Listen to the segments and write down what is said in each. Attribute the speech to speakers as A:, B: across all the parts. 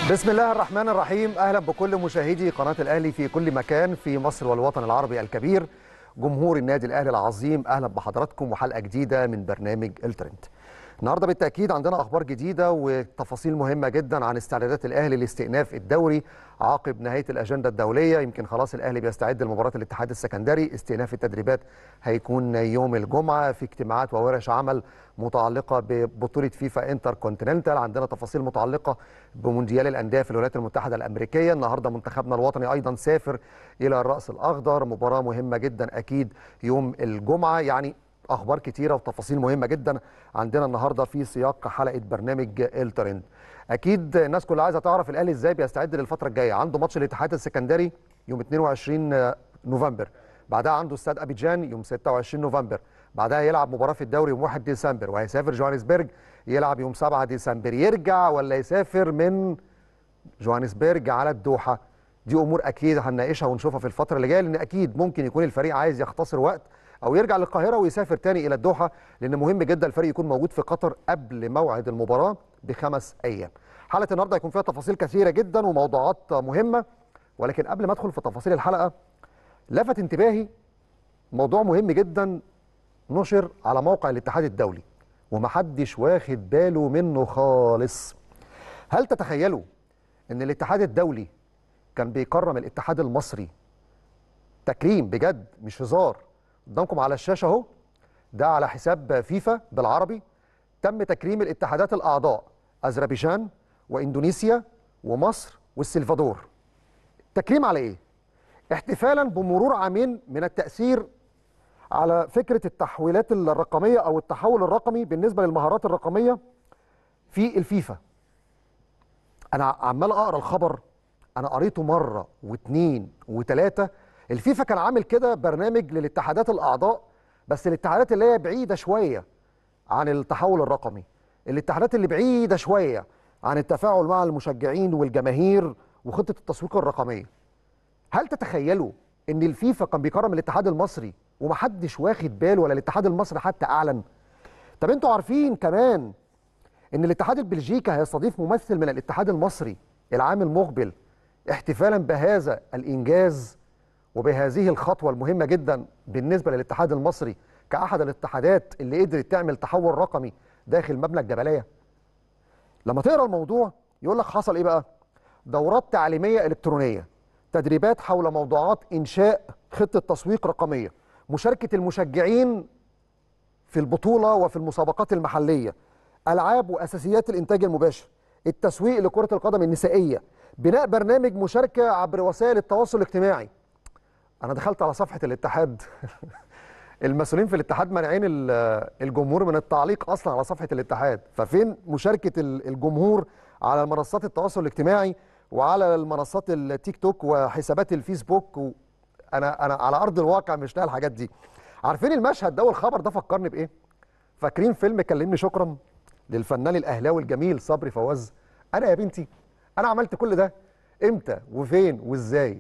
A: بسم الله الرحمن الرحيم اهلا بكل مشاهدي قناه الاهلي في كل مكان في مصر والوطن العربي الكبير جمهور النادي الاهلي العظيم اهلا بحضراتكم وحلقه جديده من برنامج الترند النهارده بالتاكيد عندنا اخبار جديده وتفاصيل مهمه جدا عن استعدادات الاهلي لاستئناف الدوري عقب نهايه الاجنده الدوليه يمكن خلاص الاهلي بيستعد لمباراه الاتحاد السكندري استئناف التدريبات هيكون يوم الجمعه في اجتماعات وورش عمل متعلقه ببطوله فيفا انتر كونتيننتال عندنا تفاصيل متعلقه بمونديال الانديه في الولايات المتحده الامريكيه النهارده منتخبنا الوطني ايضا سافر الى الراس الاخضر مباراه مهمه جدا اكيد يوم الجمعه يعني اخبار كتيره وتفاصيل مهمه جدا عندنا النهارده في سياق حلقه برنامج الترند اكيد الناس كلها عايزه تعرف الاهلي ازاي بيستعد للفتره الجايه عنده ماتش الاتحاد السكندري يوم 22 نوفمبر بعدها عنده استاد ابيجان يوم 26 نوفمبر بعدها يلعب مباراه في الدوري يوم 1 ديسمبر وهيسافر جوهانسبرج يلعب يوم 7 ديسمبر يرجع ولا يسافر من جوهانسبرج على الدوحه دي امور اكيد هنناقشها ونشوفها في الفتره اللي جايه لان اكيد ممكن يكون الفريق عايز يختصر وقت او يرجع للقاهره ويسافر تاني الى الدوحه لان مهم جدا الفريق يكون موجود في قطر قبل موعد المباراه بخمس ايام. حلقه النهارده هيكون فيها تفاصيل كثيره جدا وموضوعات مهمه ولكن قبل ما ادخل في تفاصيل الحلقه لفت انتباهي موضوع مهم جدا نشر على موقع الاتحاد الدولي ومحدش واخد باله منه خالص. هل تتخيلوا ان الاتحاد الدولي كان بيكرم الاتحاد المصري تكريم بجد مش هزار قدامكم على الشاشه اهو ده على حساب فيفا بالعربي تم تكريم الاتحادات الاعضاء اذربيجان واندونيسيا ومصر والسلفادور تكريم على ايه احتفالا بمرور عامين من التاثير على فكره التحويلات الرقميه او التحول الرقمي بالنسبه للمهارات الرقميه في الفيفا انا عمال اقرا الخبر انا قريته مره واثنين وثلاثه الفيفا كان عامل كده برنامج للاتحادات الاعضاء بس الاتحادات اللي هي بعيده شويه عن التحول الرقمي الاتحادات اللي بعيده شويه عن التفاعل مع المشجعين والجماهير وخطه التسويق الرقميه هل تتخيلوا ان الفيفا كان بيكرم الاتحاد المصري ومحدش واخد باله ولا الاتحاد المصري حتى اعلن طب انتوا عارفين كمان ان الاتحاد البلجيكي هيستضيف ممثل من الاتحاد المصري العام المقبل احتفالا بهذا الانجاز وبهذه الخطوه المهمه جدا بالنسبه للاتحاد المصري كاحد الاتحادات اللي قدرت تعمل تحول رقمي داخل مبنى الجبليه لما تقرا الموضوع يقول لك حصل ايه بقى دورات تعليميه الكترونيه تدريبات حول موضوعات انشاء خطه تسويق رقميه مشاركه المشجعين في البطوله وفي المسابقات المحليه العاب واساسيات الانتاج المباشر التسويق لكره القدم النسائيه بناء برنامج مشاركه عبر وسائل التواصل الاجتماعي انا دخلت على صفحه الاتحاد المسؤولين في الاتحاد مانعين الجمهور من التعليق اصلا على صفحه الاتحاد ففين مشاركه الجمهور على منصات التواصل الاجتماعي وعلى المنصات التيك توك وحسابات الفيسبوك و... انا انا على ارض الواقع مش لاقي الحاجات دي عارفين المشهد ده والخبر ده فكرني بايه فاكرين فيلم كلمني شكرا للفنان الاهلاوي الجميل صبري فواز انا يا بنتي انا عملت كل ده امتى وفين وازاي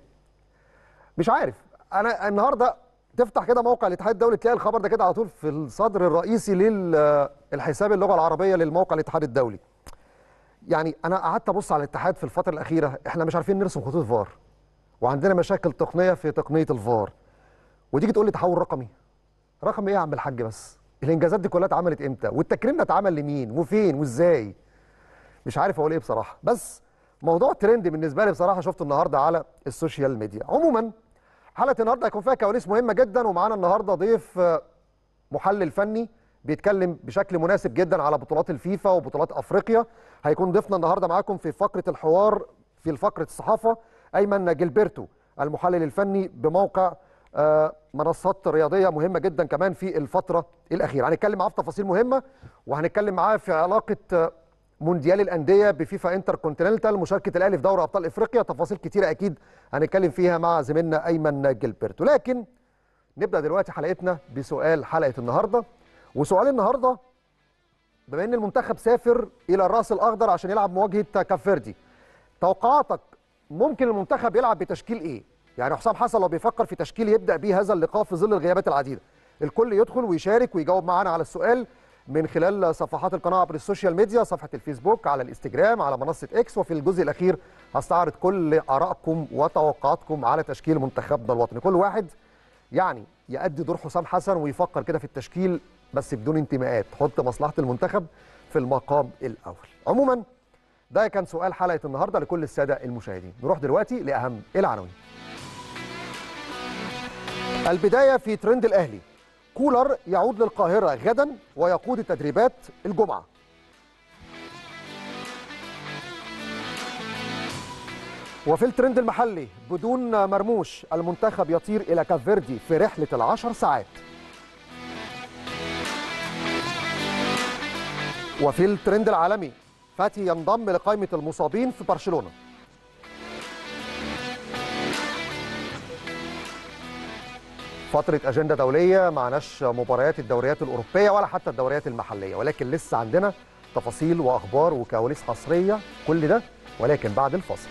A: مش عارف انا النهارده تفتح كده موقع الاتحاد الدولي تلاقي الخبر ده كده على طول في الصدر الرئيسي للحساب اللغه العربيه للموقع الاتحاد الدولي يعني انا قعدت ابص على الاتحاد في الفتره الاخيره احنا مش عارفين نرسم خطوط فار وعندنا مشاكل تقنيه في تقنيه الفار وتيجي تقول لي تحول رقمي رقم ايه يا عم الحاج بس الانجازات دي كلها اتعملت امتى والتكريم ده اتعمل لمين وفين وازاي مش عارف اقول ايه بصراحه بس موضوع ترند بالنسبه لي بصراحه شفته النهارده على السوشيال ميديا عموما حلقه النهارده هيكون فيها كواليس مهمه جدا ومعانا النهارده ضيف محلل فني بيتكلم بشكل مناسب جدا على بطولات الفيفا وبطولات افريقيا هيكون ضيفنا النهارده معاكم في فقره الحوار في فقره الصحافه ايمن جilberto المحلل الفني بموقع منصات رياضيه مهمه جدا كمان في الفتره الاخيره هنتكلم معاه في تفاصيل مهمه وهنتكلم معاه في علاقه مونديال الانديه بفيفا انتر كونتيننتال مشاركه الاهلي في دوري ابطال افريقيا تفاصيل كتيره اكيد هنتكلم فيها مع زميلنا ايمن جilberto لكن نبدا دلوقتي حلقتنا بسؤال حلقه النهارده وسؤال النهارده بما ان المنتخب سافر الى الراس الاخضر عشان يلعب مواجهه كافيردي توقعاتك ممكن المنتخب يلعب بتشكيل ايه يعني حسام حسن لو بيفكر في تشكيل يبدا بيه هذا اللقاء في ظل الغيابات العديده الكل يدخل ويشارك ويجاوب معانا على السؤال من خلال صفحات القناه عبر السوشيال ميديا صفحه الفيسبوك على الانستجرام على منصه اكس وفي الجزء الاخير هستعرض كل ارائكم وتوقعاتكم على تشكيل منتخبنا الوطني كل واحد يعني يأدي دور حسام حسن ويفكر كده في التشكيل بس بدون انتماءات حط مصلحه المنتخب في المقام الاول عموما ده كان سؤال حلقه النهارده لكل الساده المشاهدين نروح دلوقتي لاهم العناوين البدايه في ترند الاهلي كولر يعود للقاهره غدا ويقود التدريبات الجمعه وفي الترند المحلي بدون مرموش المنتخب يطير الى كافيردي في رحله العشر ساعات وفي الترند العالمي فاتي ينضم لقائمه المصابين في برشلونه فترة أجندة دولية معناش مباريات الدوريات الأوروبية ولا حتى الدوريات المحلية ولكن لسه عندنا تفاصيل وأخبار وكواليس حصرية كل ده ولكن بعد الفاصل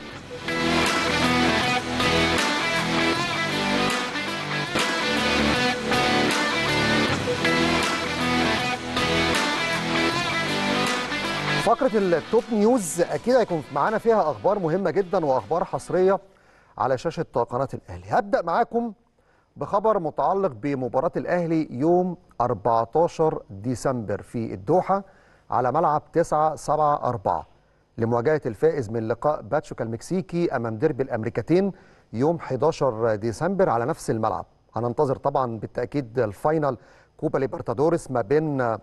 A: فقرة التوب نيوز أكيد هيكون معانا فيها أخبار مهمة جدا وأخبار حصرية على شاشة قناة الأهلي هبدأ معاكم بخبر متعلق بمباراة الأهلي يوم 14 ديسمبر في الدوحة على ملعب 9 7 4 لمواجهة الفائز من لقاء باتشوكا المكسيكي أمام ديربي الأمريكتين يوم 11 ديسمبر على نفس الملعب هننتظر طبعا بالتأكيد الفاينل كوبا ليبرتادوريس ما بين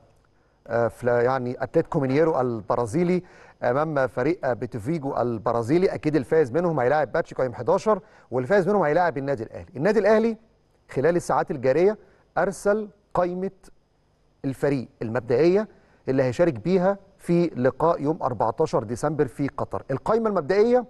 A: يعني اتلتيكو مينيرو البرازيلي امام فريق بيتوفيجو البرازيلي اكيد الفائز منهم هيلاعب باتشيكو يوم 11 والفائز منهم هيلاعب النادي الاهلي النادي الاهلي خلال الساعات الجاريه ارسل قائمه الفريق المبدئيه اللي هيشارك بيها في لقاء يوم 14 ديسمبر في قطر القائمه المبدئيه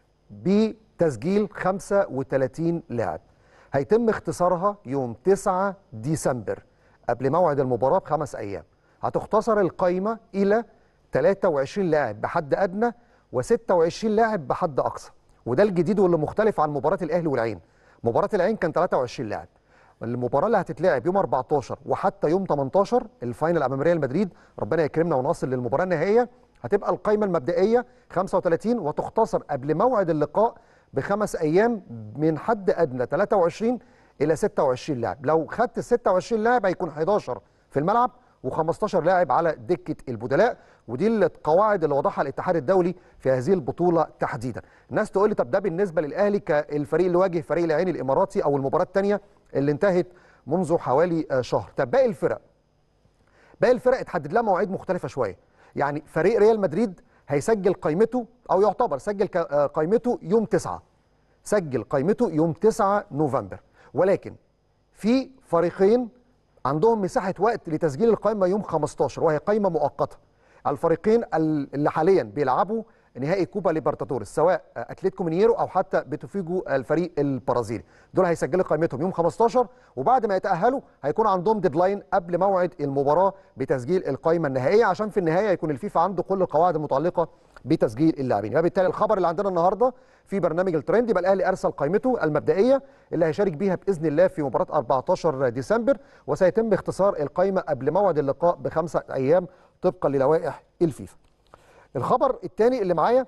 A: بتسجيل 35 لاعب هيتم اختصارها يوم 9 ديسمبر قبل موعد المباراه بخمس ايام هتختصر القائمة إلى 23 لاعب بحد أدنى و26 لاعب بحد أقصى وده الجديد واللي مختلف عن مباراة الأهلي والعين مباراة العين كان 23 لاعب المباراة اللي هتتلعب يوم 14 وحتى يوم 18 الفاينل أمام ريال مدريد ربنا يكرمنا ونصل للمباراة النهائية هتبقى القائمة المبدئية 35 وتختصر قبل موعد اللقاء بخمس أيام من حد أدنى 23 إلى 26 لاعب لو خدت ال 26 لاعب هيكون 11 في الملعب و15 لاعب على دكه البدلاء ودي القواعد اللي وضعها الاتحاد الدولي في هذه البطوله تحديدا الناس تقول لي طب ده بالنسبه للاهلي كالفريق اللي واجه فريق العين الاماراتي او المباراه الثانيه اللي انتهت منذ حوالي شهر طب باقي الفرق باقي الفرق اتحدد لها مواعيد مختلفه شويه يعني فريق ريال مدريد هيسجل قائمته او يعتبر سجل قائمته يوم 9 سجل قائمته يوم 9 نوفمبر ولكن في فريقين عندهم مساحه وقت لتسجيل القائمه يوم 15 وهي قائمه مؤقته الفريقين اللي حاليا بيلعبوا نهائي كوبا ليبرتادوريس سواء اتلتيكو مينيرو او حتى بتوفيجو الفريق البرازيلي دول هيسجلوا قائمتهم يوم 15 وبعد ما يتاهلوا هيكون عندهم ديدلاين قبل موعد المباراه بتسجيل القائمه النهائيه عشان في النهايه يكون الفيفا عنده كل القواعد المتعلقه بتسجيل اللاعبين وبالتالي الخبر اللي عندنا النهارده في برنامج الترند يبقى الاهلي ارسل قائمته المبدئيه اللي هيشارك بيها باذن الله في مباراه 14 ديسمبر وسيتم اختصار القائمه قبل موعد اللقاء بخمسه ايام طبقا للوائح الفيفا. الخبر الثاني اللي معايا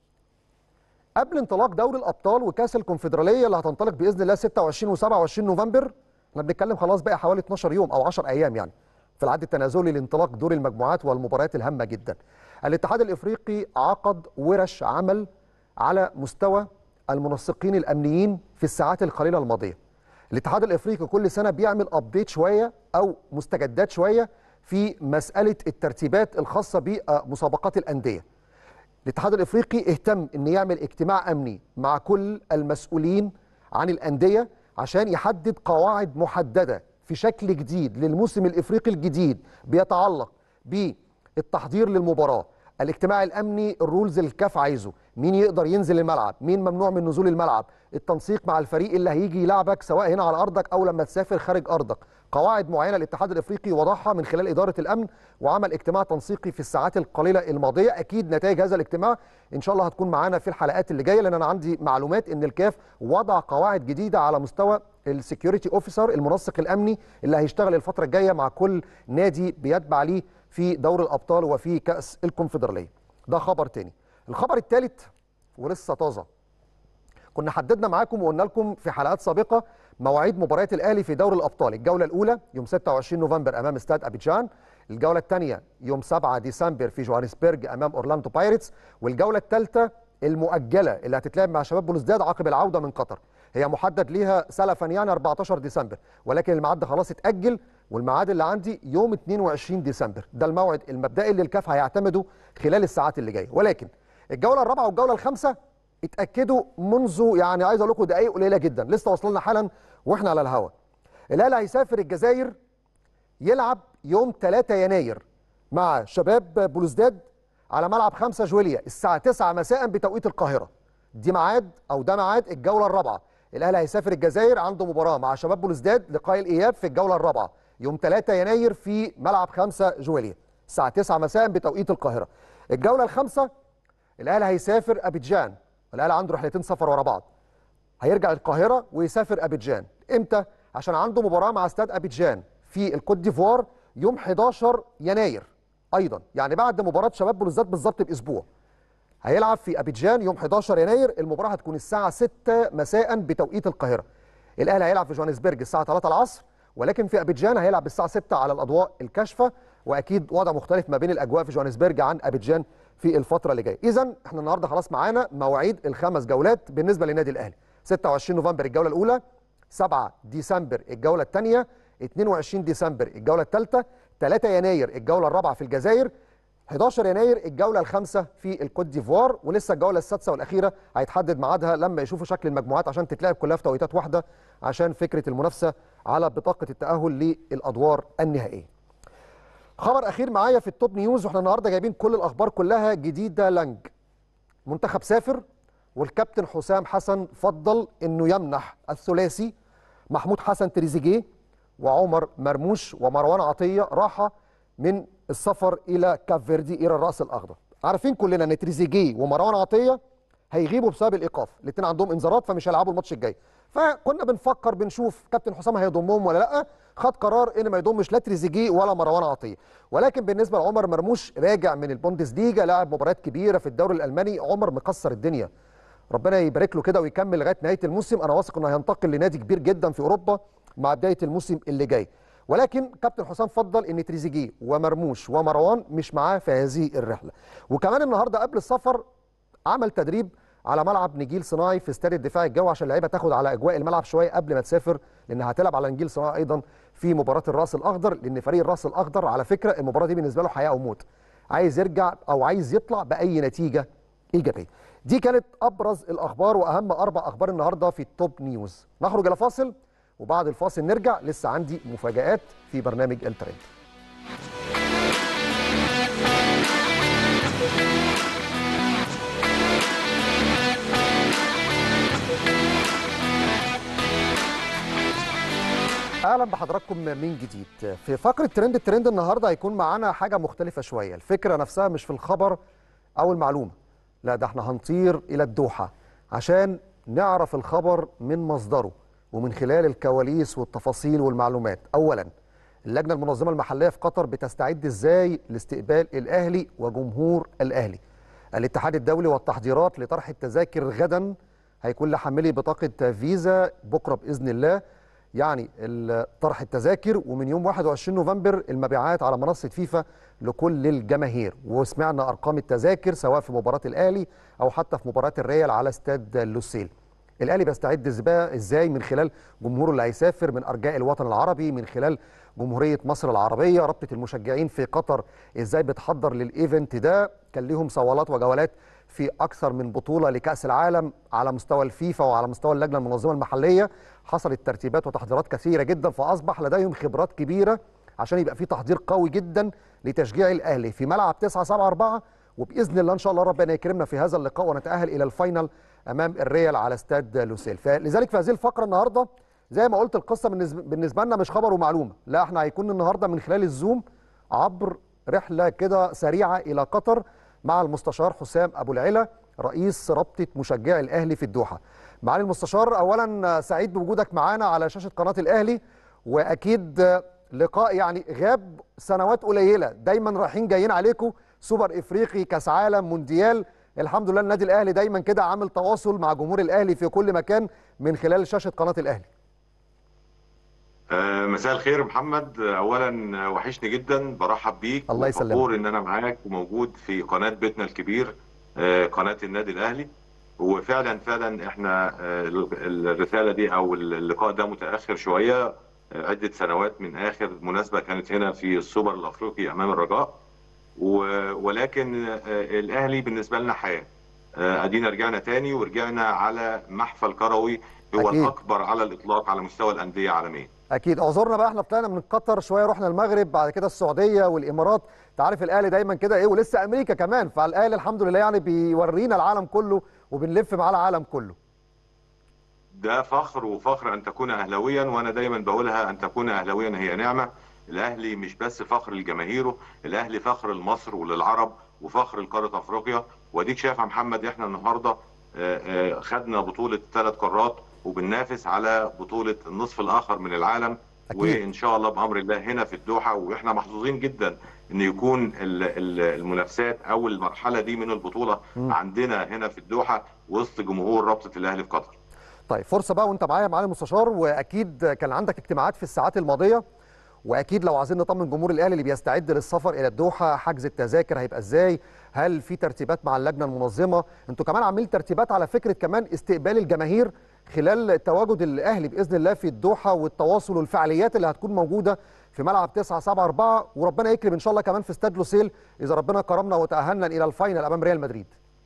A: قبل انطلاق دوري الابطال وكاس الكونفدراليه اللي هتنطلق باذن الله 26 و27 نوفمبر احنا بنتكلم خلاص بقى حوالي 12 يوم او 10 ايام يعني في العد التنازلي لانطلاق دور المجموعات والمباريات الهامه جدا. الاتحاد الافريقي عقد ورش عمل على مستوى المنسقين الامنيين في الساعات القليله الماضيه. الاتحاد الافريقي كل سنه بيعمل ابديت شويه او مستجدات شويه في مساله الترتيبات الخاصه بمسابقات الانديه. الاتحاد الافريقي اهتم ان يعمل اجتماع امني مع كل المسؤولين عن الانديه عشان يحدد قواعد محدده في شكل جديد للموسم الافريقي الجديد بيتعلق بالتحضير للمباراه الاجتماع الامني الرولز اللي الكاف عايزه مين يقدر ينزل الملعب مين ممنوع من نزول الملعب التنسيق مع الفريق اللي هيجي يلعبك سواء هنا على ارضك او لما تسافر خارج ارضك قواعد معينه الاتحاد الافريقي وضعها من خلال اداره الامن وعمل اجتماع تنسيقي في الساعات القليله الماضيه اكيد نتائج هذا الاجتماع ان شاء الله هتكون معانا في الحلقات اللي جايه لان انا عندي معلومات ان الكاف وضع قواعد جديده على مستوى السكيورتي اوفيسر المنسق الامني اللي هيشتغل الفتره الجايه مع كل نادي بيتبع ليه في دوري الابطال وفي كاس الكونفدراليه ده خبر تاني الخبر الثالث ولسه طازه كنا حددنا معاكم وقلنا لكم في حلقات سابقه مواعيد مباريات الاهلي في دوري الابطال الجوله الاولى يوم 26 نوفمبر امام استاد ابيجان الجوله الثانيه يوم 7 ديسمبر في جوهانسبرج امام اورلاندو بايرتس والجوله الثالثه المؤجله اللي هتتلعب مع شباب بلوزداد عقب العوده من قطر هي محدد ليها سلفا يعني 14 ديسمبر ولكن الميعاد ده خلاص اتاجل والميعاد اللي عندي يوم 22 ديسمبر ده الموعد المبدئي اللي الكاف هيعتمده خلال الساعات اللي جايه ولكن الجوله الرابعه والجوله الخامسه اتاكدوا منذ يعني عايز اقول لكم دقائق قليله جدا لسه واصلنا حالا واحنا على الهواء الاهلي هيسافر الجزائر يلعب يوم 3 يناير مع شباب بلوزداد على ملعب 5 جويليا الساعه 9 مساء بتوقيت القاهره دي ميعاد او ده ميعاد الجوله الرابعه الاهلي هيسافر الجزائر عنده مباراه مع شباب بلوزداد لقاء الاياب في الجوله الرابعه يوم 3 يناير في ملعب 5 جويليا الساعه 9 مساء بتوقيت القاهره الجوله الخامسه الاهلي هيسافر ابيجان الاهلي عنده رحلتين سفر ورا بعض هيرجع القاهره ويسافر ابيجان امتى عشان عنده مباراه مع استاد ابيجان في الكوت ديفوار يوم 11 يناير ايضا يعني بعد مباراه شباب بلوزداد بالظبط باسبوع هيلعب في ابيجان يوم 11 يناير المباراه هتكون الساعه 6 مساء بتوقيت القاهره الاهلي هيلعب في جوهانسبرج الساعه 3 العصر ولكن في ابيجان هيلعب الساعه 6 على الاضواء الكاشفه واكيد وضع مختلف ما بين الاجواء في جوهانسبرج عن ابيجان في الفتره اللي جايه اذا احنا النهارده خلاص معانا مواعيد الخمس جولات بالنسبه للنادي الاهلي 26 نوفمبر الجوله الاولى 7 ديسمبر الجوله الثانيه 22 ديسمبر الجوله الثالثه 3 يناير الجوله الرابعه في الجزائر 11 يناير الجوله الخامسه في الكوت ديفوار ولسه الجوله السادسه والاخيره هيتحدد ميعادها لما يشوفوا شكل المجموعات عشان تتلعب كلها في توقيتات واحده عشان فكره المنافسه على بطاقه التاهل للادوار النهائيه. خبر اخير معايا في التوب نيوز واحنا النهارده جايبين كل الاخبار كلها جديده لانج. منتخب سافر والكابتن حسام حسن فضل انه يمنح الثلاثي محمود حسن تريزيجيه وعمر مرموش ومروان عطيه راحه من السفر الى كاب فيردي الى الراس الاخضر عارفين كلنا ان تريزيجيه ومروان عطيه هيغيبوا بسبب الايقاف الاثنين عندهم انذارات فمش هيلعبوا الماتش الجاي فكنا بنفكر بنشوف كابتن حسام هيضمهم ولا لا خد قرار ان ما يضمش لا تريزيجيه ولا مروان عطيه ولكن بالنسبه لعمر مرموش راجع من البوندسليجا لاعب مباريات كبيره في الدوري الالماني عمر مكسر الدنيا ربنا يبارك له كده ويكمل لغايه نهايه الموسم انا واثق انه هينتقل لنادي كبير جدا في اوروبا مع بدايه الموسم اللي جاي ولكن كابتن حسام فضل ان تريزيجيه ومرموش ومروان مش معاه في هذه الرحله وكمان النهارده قبل السفر عمل تدريب على ملعب نجيل صناعي في استاد الدفاع الجوي عشان اللعيبه تاخد على اجواء الملعب شويه قبل ما تسافر لان هتلعب على نجيل صناعي ايضا في مباراه الراس الاخضر لان فريق الراس الاخضر على فكره المباراه دي بالنسبه له حياه او موت عايز يرجع او عايز يطلع باي نتيجه ايجابيه دي كانت ابرز الاخبار واهم اربع اخبار النهارده في التوب نيوز نخرج الى فاصل وبعد الفاصل نرجع لسه عندي مفاجآت في برنامج الترند اهلا بحضراتكم من جديد في فقره ترند الترند النهارده هيكون معانا حاجه مختلفه شويه الفكره نفسها مش في الخبر او المعلومه لا ده احنا هنطير الى الدوحه عشان نعرف الخبر من مصدره ومن خلال الكواليس والتفاصيل والمعلومات اولا اللجنه المنظمه المحليه في قطر بتستعد ازاي لاستقبال الاهلي وجمهور الاهلي الاتحاد الدولي والتحضيرات لطرح التذاكر غدا هيكون لحاملي بطاقه فيزا بكره باذن الله يعني طرح التذاكر ومن يوم 21 نوفمبر المبيعات على منصه فيفا لكل الجماهير وسمعنا ارقام التذاكر سواء في مباراه الاهلي او حتى في مباراه الريال على استاد لوسيل الاهلي بيستعد ازاي من خلال جمهوره اللي هيسافر من ارجاء الوطن العربي من خلال جمهوريه مصر العربيه رابطه المشجعين في قطر ازاي بتحضر للايفنت ده كان ليهم صوالات وجولات في اكثر من بطوله لكاس العالم على مستوى الفيفا وعلى مستوى اللجنه المنظمه المحليه حصلت ترتيبات وتحضيرات كثيره جدا فاصبح لديهم خبرات كبيره عشان يبقى في تحضير قوي جدا لتشجيع الاهلي في ملعب 9 7 4 وباذن الله ان شاء الله ربنا يكرمنا في هذا اللقاء ونتاهل الى الفاينل امام الريال على استاد لوسيل فلذلك في هذه الفقره النهارده زي ما قلت القصه بالنسبه لنا مش خبر ومعلومه لا احنا هيكون النهارده من خلال الزوم عبر رحله كده سريعه الى قطر مع المستشار حسام ابو العلا رئيس رابطه مشجعي الاهلي في الدوحه معالي المستشار اولا سعيد بوجودك معانا على شاشه قناه الاهلي واكيد لقاء يعني غاب سنوات قليله دايما رايحين جايين عليكم سوبر افريقي كاس عالم مونديال الحمد لله النادي الاهلي دايما كده عامل تواصل مع جمهور الاهلي في كل مكان من خلال شاشه قناه الاهلي
B: آه، مساء الخير محمد اولا وحشني جدا برحب بيك
A: الله يسلمك.
B: وفخور ان انا معاك وموجود في قناه بيتنا الكبير آه، قناه النادي الاهلي وفعلا فعلا احنا آه، الرساله دي او اللقاء ده متاخر شويه آه، عده سنوات من اخر مناسبه كانت هنا في السوبر الافريقي امام الرجاء و- ولكن آه، الاهلي بالنسبه لنا حياه آه، ادينا رجعنا تاني ورجعنا على محفل كروي هو
A: أكيد.
B: الاكبر على الاطلاق على مستوى الانديه عالميا
A: اكيد اعذرنا بقى احنا طلعنا من قطر شويه رحنا المغرب بعد كده السعوديه والامارات انت عارف الاهلي دايما كده ايه ولسه امريكا كمان فالاهلي الحمد لله يعني بيورينا العالم كله وبنلف معاه العالم كله
B: ده فخر وفخر ان تكون اهلاويا وانا دايما بقولها ان تكون اهلاويا هي نعمه الاهلي مش بس فخر لجماهيره الاهلي فخر لمصر وللعرب وفخر لقاره افريقيا واديك شايف يا محمد احنا النهارده آه، آه، خدنا بطوله ثلاث قارات وبننافس على بطوله النصف الاخر من العالم
A: أكيد.
B: وان شاء الله بامر الله هنا في الدوحه واحنا محظوظين جدا ان يكون ال- ال- المنافسات او المرحله دي من البطوله
A: مم.
B: عندنا هنا في الدوحه وسط جمهور رابطه الاهلي في قطر
A: طيب فرصه بقى وانت معايا معالي المستشار واكيد كان عندك اجتماعات في الساعات الماضيه واكيد لو عايزين نطمن جمهور الاهلي اللي بيستعد للسفر الى الدوحه حجز التذاكر هيبقى ازاي هل في ترتيبات مع اللجنه المنظمه انتوا كمان عاملين ترتيبات على فكره كمان استقبال الجماهير خلال تواجد الاهلي باذن الله في الدوحه والتواصل والفعاليات اللي هتكون موجوده في ملعب 9 7 4 وربنا يكرم ان شاء الله كمان في استاد لوسيل اذا ربنا كرمنا وتاهلنا الى الفاينل امام ريال مدريد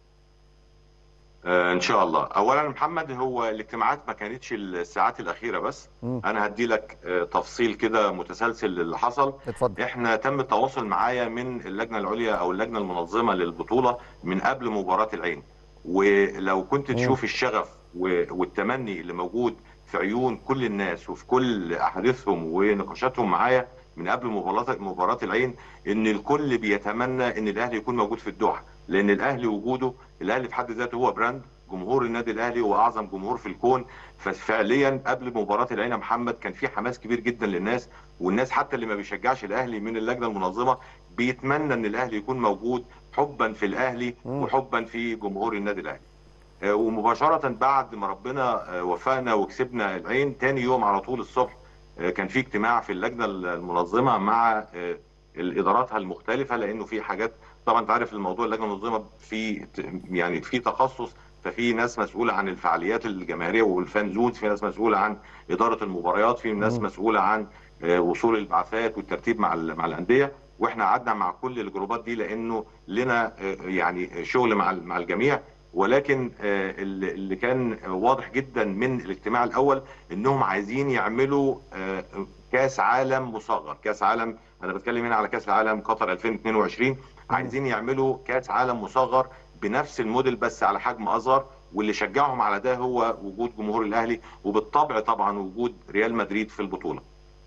B: آه، ان شاء الله اولا محمد هو الاجتماعات ما كانتش الساعات الاخيره بس
A: مم.
B: انا هدي لك آه، تفصيل كده متسلسل للي حصل
A: اتفضل
B: احنا تم التواصل معايا من اللجنه العليا او اللجنه المنظمه للبطوله من قبل مباراه العين ولو كنت
A: مم.
B: تشوف الشغف و- والتمني اللي موجود في عيون كل الناس وفي كل احاديثهم ونقاشاتهم معايا من قبل مباراه مباراه العين ان الكل بيتمنى ان الاهلي يكون موجود في الدوحه لان الاهلي وجوده الاهلي في حد ذاته هو براند جمهور النادي الاهلي هو اعظم جمهور في الكون ففعليا قبل مباراه العين يا محمد كان في حماس كبير جدا للناس والناس حتى اللي ما بيشجعش الاهلي من اللجنه المنظمه بيتمنى ان الاهلي يكون موجود حبا في الاهلي
A: مم.
B: وحبا في جمهور النادي الاهلي آه، ومباشره بعد ما ربنا آه، وفقنا وكسبنا العين تاني يوم على طول الصبح آه، كان في اجتماع في اللجنه المنظمه مع آه، الاداراتها المختلفه لانه في حاجات طبعا انت عارف الموضوع اللجنه المنظمه في يعني في تخصص ففي ناس مسؤوله عن الفعاليات الجماهيريه والفان زونز في ناس مسؤوله عن اداره المباريات في ناس
A: مم.
B: مسؤوله عن آه، وصول البعثات والترتيب مع ال- مع الانديه واحنا قعدنا مع كل الجروبات دي لانه لنا آه، يعني شغل مع ال- مع الجميع ولكن آه، اللي اللي كان واضح جدا من الاجتماع الاول انهم عايزين يعملوا آه، كاس عالم مصغر كاس عالم انا بتكلم هنا على كاس العالم قطر 2022 عايزين يعملوا كاس عالم مصغر بنفس الموديل بس على حجم اصغر واللي شجعهم على ده هو وجود جمهور الاهلي وبالطبع طبعا وجود ريال مدريد في البطوله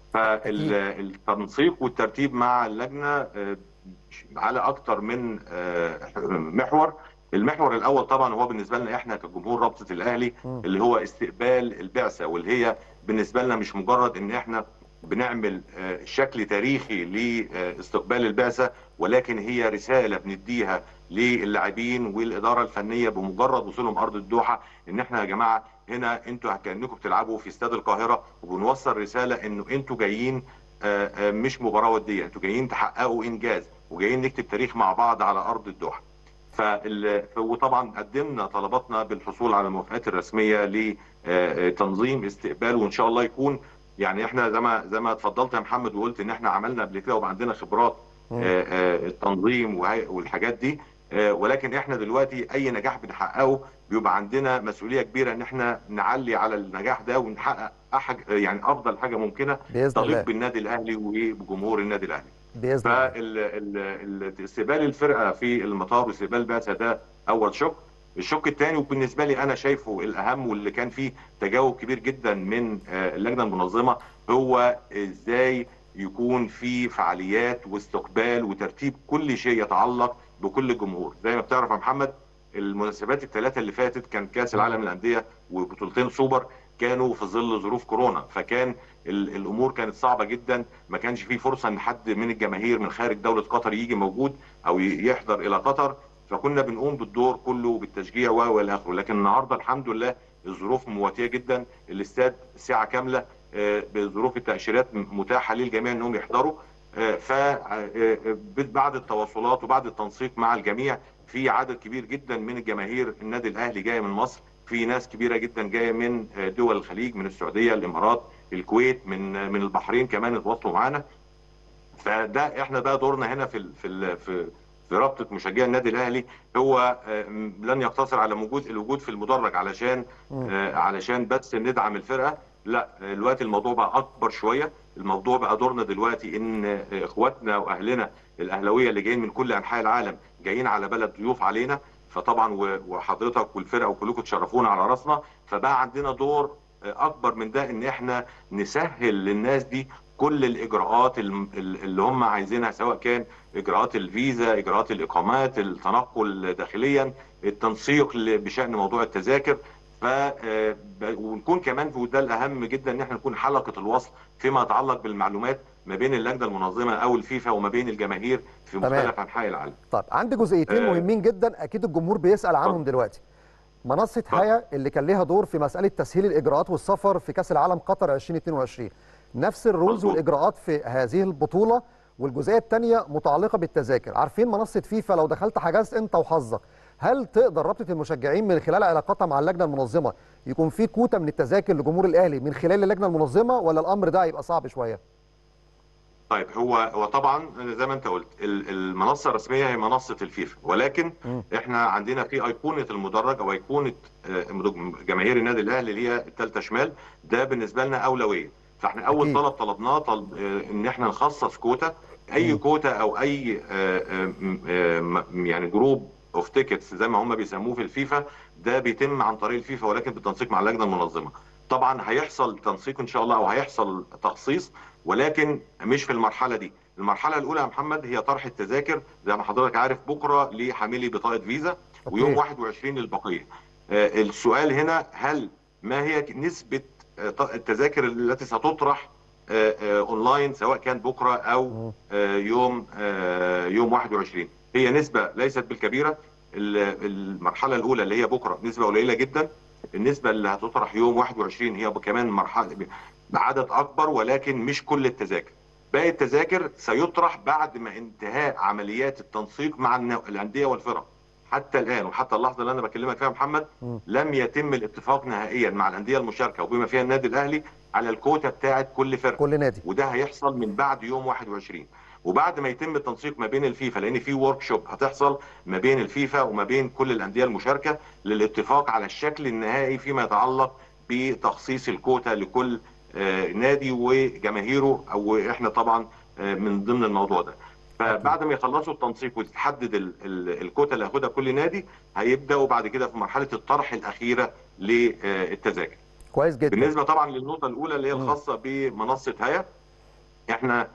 B: فالتنسيق والترتيب مع اللجنه آه، على اكتر من آه، محور المحور الاول طبعا هو بالنسبه لنا احنا كجمهور رابطه الاهلي
A: مم.
B: اللي هو استقبال البعثه واللي هي بالنسبه لنا مش مجرد ان احنا بنعمل آه، شكل تاريخي لاستقبال البعثه ولكن هي رساله بنديها للاعبين والاداره الفنيه بمجرد وصولهم ارض الدوحه ان احنا يا جماعه هنا انتوا كانكم بتلعبوا في استاد القاهره وبنوصل رساله انه انتوا جايين آه، آه، مش مباراه وديه انتوا جايين تحققوا انجاز وجايين نكتب تاريخ مع بعض على ارض الدوحه فال... وطبعا قدمنا طلباتنا بالحصول على الموافقات الرسميه لتنظيم استقبال وان شاء الله يكون يعني احنا زي ما زي ما اتفضلت يا محمد وقلت ان احنا عملنا قبل كده وبقى عندنا خبرات
A: مم.
B: آه، آه، التنظيم وهي- والحاجات دي آه، ولكن احنا دلوقتي اي نجاح بنحققه بيبقى عندنا مسؤوليه كبيره ان احنا نعلي على النجاح ده ونحقق أحج... يعني افضل حاجه ممكنه
A: باذن الله
B: تليق بالنادي الاهلي وبجمهور النادي الاهلي
A: باذن الله
B: فاستقبال الفرقه في المطار واستقبال البعثه ده اول شق الشق الثاني وبالنسبه لي انا شايفه الاهم واللي كان فيه تجاوب كبير جدا من آه، اللجنه المنظمه هو ازاي يكون في فعاليات واستقبال وترتيب كل شيء يتعلق بكل الجمهور زي ما بتعرف يا محمد المناسبات الثلاثه اللي فاتت كان كاس العالم للانديه وبطولتين سوبر كانوا في ظل ظروف كورونا فكان الامور كانت صعبه جدا ما كانش في فرصه ان حد من الجماهير من خارج دوله قطر يجي موجود او يحضر الى قطر فكنا بنقوم بالدور كله بالتشجيع و الى اخره لكن النهارده الحمد لله الظروف مواتيه جدا الاستاد ساعه كامله بظروف التاشيرات متاحه للجميع انهم يحضروا ف بعد التواصلات وبعد التنسيق مع الجميع في عدد كبير جدا من الجماهير النادي الاهلي جايه من مصر في ناس كبيره جدا جايه من دول الخليج من السعوديه الامارات الكويت من من البحرين كمان اتواصلوا معانا فده احنا بقى دورنا هنا في في في في رابطه مشجعي النادي الاهلي هو لن يقتصر على وجود الوجود في المدرج علشان علشان بس ندعم الفرقه لا دلوقتي الموضوع بقى اكبر شويه الموضوع بقى دورنا دلوقتي ان اخواتنا واهلنا الاهلاويه اللي جايين من كل انحاء العالم جايين على بلد ضيوف علينا فطبعا وحضرتك والفرقه وكلكم تشرفونا على راسنا فبقى عندنا دور اكبر من ده ان احنا نسهل للناس دي كل الاجراءات اللي هم عايزينها سواء كان اجراءات الفيزا اجراءات الاقامات التنقل داخليا التنسيق بشان موضوع التذاكر ف ونكون كمان وده الاهم جدا ان احنا نكون حلقه الوصل فيما يتعلق بالمعلومات ما بين اللجنه المنظمه او الفيفا وما بين الجماهير في مختلف انحاء العالم.
A: طيب عندي جزئيتين آه مهمين جدا اكيد الجمهور بيسال عنهم دلوقتي. منصه هيا اللي كان ليها دور في مساله تسهيل الاجراءات والسفر في كاس العالم قطر 2022 نفس الرولز والاجراءات في هذه البطوله والجزئيه الثانيه متعلقه بالتذاكر عارفين منصه فيفا لو دخلت حجزت انت وحظك هل تقدر رابطه المشجعين من خلال علاقاتها مع اللجنه المنظمه يكون في كوتا من التذاكر لجمهور الاهلي من خلال اللجنه المنظمه ولا الامر ده هيبقى صعب شويه
B: طيب هو هو طبعا زي ما انت قلت المنصه الرسميه هي منصه الفيفا ولكن م. احنا عندنا في ايقونه المدرج او ايقونه جماهير النادي الاهلي اللي هي الثالثه شمال ده بالنسبه لنا اولويه فاحنا اول أكيد. طلب طلبناه طلب ان احنا نخصص كوتا اي م. كوتا او اي يعني جروب اوف تيكتس زي ما هم بيسموه في الفيفا ده بيتم عن طريق الفيفا ولكن بالتنسيق مع اللجنه المنظمه طبعا هيحصل تنسيق ان شاء الله او هيحصل تخصيص ولكن مش في المرحله دي المرحله الاولى يا محمد هي طرح التذاكر زي ما حضرتك عارف بكره لحاملي بطاقه فيزا ويوم 21 للبقيه آه السؤال هنا هل ما هي نسبه التذاكر التي ستطرح آه آه اونلاين سواء كان بكره او يوم يوم 21 هي نسبه ليست بالكبيره المرحله الاولى اللي هي بكره نسبه قليله جدا النسبه اللي هتطرح يوم 21 هي كمان مرحله بعدد اكبر ولكن مش كل التذاكر باقي التذاكر سيطرح بعد ما انتهاء عمليات التنسيق مع الانديه والفرق حتى الان وحتى اللحظه اللي انا بكلمك فيها محمد م. لم يتم الاتفاق نهائيا مع الانديه المشاركه وبما فيها النادي الاهلي على الكوتا بتاعه كل فرقه
A: كل نادي
B: وده هيحصل من بعد يوم 21 وبعد ما يتم التنسيق ما بين الفيفا لان في ورك شوب هتحصل ما بين الفيفا وما بين كل انديه المشاركه للاتفاق على الشكل النهائي فيما يتعلق بتخصيص الكوتا لكل نادي وجماهيره او احنا طبعا من ضمن الموضوع ده فبعد ما يخلصوا التنسيق وتتحدد الكوتا اللي هياخدها كل نادي هيبداوا بعد كده في مرحله الطرح الاخيره للتذاكر
A: كويس جدا
B: بالنسبه طبعا للنقطه الاولى اللي هي الخاصه بمنصه هيا احنا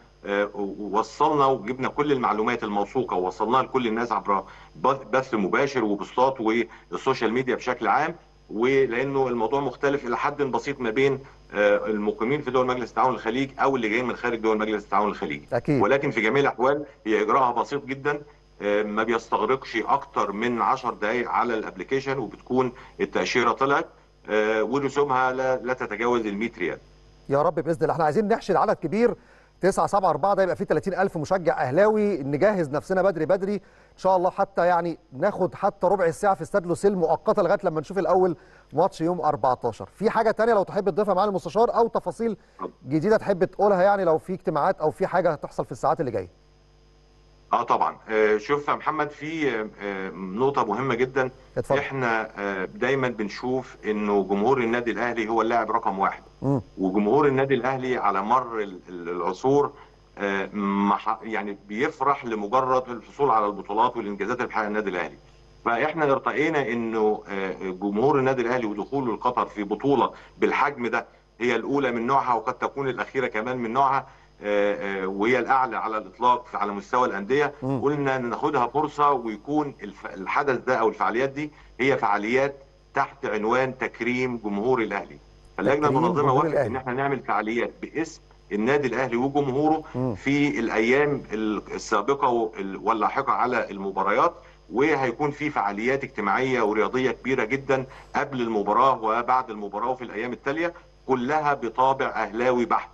B: وصلنا وجبنا كل المعلومات الموثوقه ووصلناها لكل الناس عبر بث مباشر وبوستات والسوشيال ميديا بشكل عام ولانه الموضوع مختلف الى حد بسيط ما بين المقيمين في دول مجلس التعاون الخليج او اللي جايين من خارج دول مجلس التعاون الخليجي
A: أكيد.
B: ولكن في جميع الاحوال هي اجراءها بسيط جدا ما بيستغرقش اكتر من 10 دقائق على الابلكيشن وبتكون التاشيره طلعت ورسومها لا, لا تتجاوز ال 100 ريال
A: يا رب باذن الله احنا عايزين نحشد عدد كبير 9 7 4 ده يبقى فيه 30000 مشجع اهلاوي نجهز نفسنا بدري بدري ان شاء الله حتى يعني ناخد حتى ربع ساعه في استاد لوسيل مؤقته لغايه لما نشوف الاول ماتش يوم 14 في حاجه تانية لو تحب تضيفها معالي المستشار او تفاصيل جديده تحب تقولها يعني لو في اجتماعات او في حاجه هتحصل في الساعات اللي جايه
B: اه طبعا آه شوف يا محمد في آه نقطه مهمه جدا
A: اتفضل.
B: احنا آه دايما بنشوف انه جمهور النادي الاهلي هو اللاعب رقم واحد
A: م.
B: وجمهور النادي الاهلي على مر العصور يعني بيفرح لمجرد الحصول على البطولات والانجازات اللي بيحققها النادي الاهلي فاحنا ارتقينا انه جمهور النادي الاهلي ودخوله لقطر في بطوله بالحجم ده هي الاولى من نوعها وقد تكون الاخيره كمان من نوعها وهي الاعلى على الاطلاق على مستوى الانديه
A: م.
B: قلنا ناخدها فرصه ويكون الحدث ده او الفعاليات دي هي فعاليات تحت عنوان تكريم جمهور الاهلي فاللجنه
A: تكريم
B: المنظمه
A: جمهور
B: وافقت
A: الأهلي.
B: ان احنا نعمل فعاليات باسم النادي الاهلي وجمهوره
A: مم.
B: في الايام السابقه وال- واللاحقه على المباريات وهيكون في فعاليات اجتماعيه ورياضيه كبيره جدا قبل المباراه وبعد المباراه وفي الايام التاليه كلها بطابع اهلاوي بحت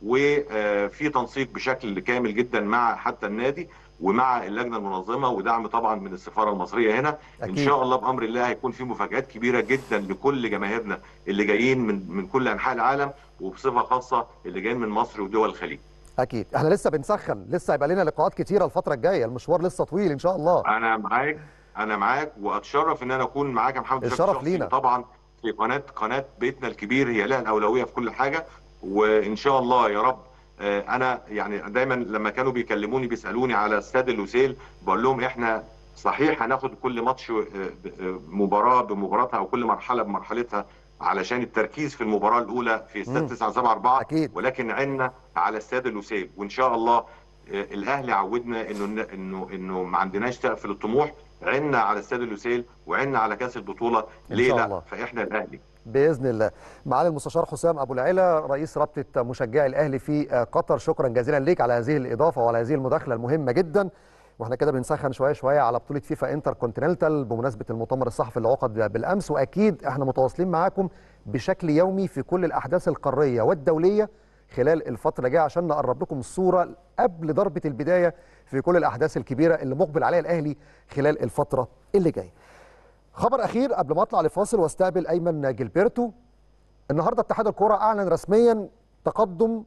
B: وفي تنسيق بشكل كامل جدا مع حتى النادي ومع اللجنه المنظمه ودعم طبعا من السفاره المصريه هنا ان
A: أكيد.
B: شاء الله بامر الله هيكون في مفاجات كبيره جدا لكل جماهيرنا اللي جايين من من كل انحاء العالم وبصفه خاصه اللي جايين من مصر ودول الخليج
A: اكيد احنا لسه بنسخن لسه هيبقى لنا لقاءات كتيره الفتره الجايه المشوار لسه طويل ان شاء الله
B: انا معاك انا معاك واتشرف ان انا اكون معاك يا محمد بشكل
A: الشرف
B: شخصي.
A: لينا.
B: طبعا في قناه قناه بيتنا الكبير هي لها الاولويه في كل حاجه وان شاء الله يا رب آه، انا يعني دايما لما كانوا بيكلموني بيسالوني على استاد اللوسيل بقول لهم احنا صحيح هناخد كل ماتش آه، آه، مباراه بمباراتها او كل مرحله بمرحلتها علشان التركيز في المباراه الاولى في
A: مم.
B: استاد 9 7 4
A: أكيد.
B: ولكن عنا على استاد اللوسيل وان شاء الله آه، الاهلي عودنا انه انه انه ما عندناش سقف للطموح عنا على استاد اللوسيل وعنا على كاس البطوله
A: إن
B: ليه
A: شاء
B: لا
A: الله.
B: فاحنا الاهلي
A: باذن الله معالي المستشار حسام ابو العلا رئيس رابطه مشجعي الاهلي في قطر شكرا جزيلا ليك على هذه الاضافه وعلى هذه المداخله المهمه جدا واحنا كده بنسخن شويه شويه على بطوله فيفا انتر كونتيننتال بمناسبه المؤتمر الصحفي اللي عقد بالامس واكيد احنا متواصلين معاكم بشكل يومي في كل الاحداث القاريه والدوليه خلال الفتره الجايه عشان نقرب لكم الصوره قبل ضربه البدايه في كل الاحداث الكبيره اللي مقبل عليها الاهلي خلال الفتره اللي جايه خبر اخير قبل ما اطلع لفاصل واستقبل ايمن جilberto النهارده اتحاد الكره اعلن رسميا تقدم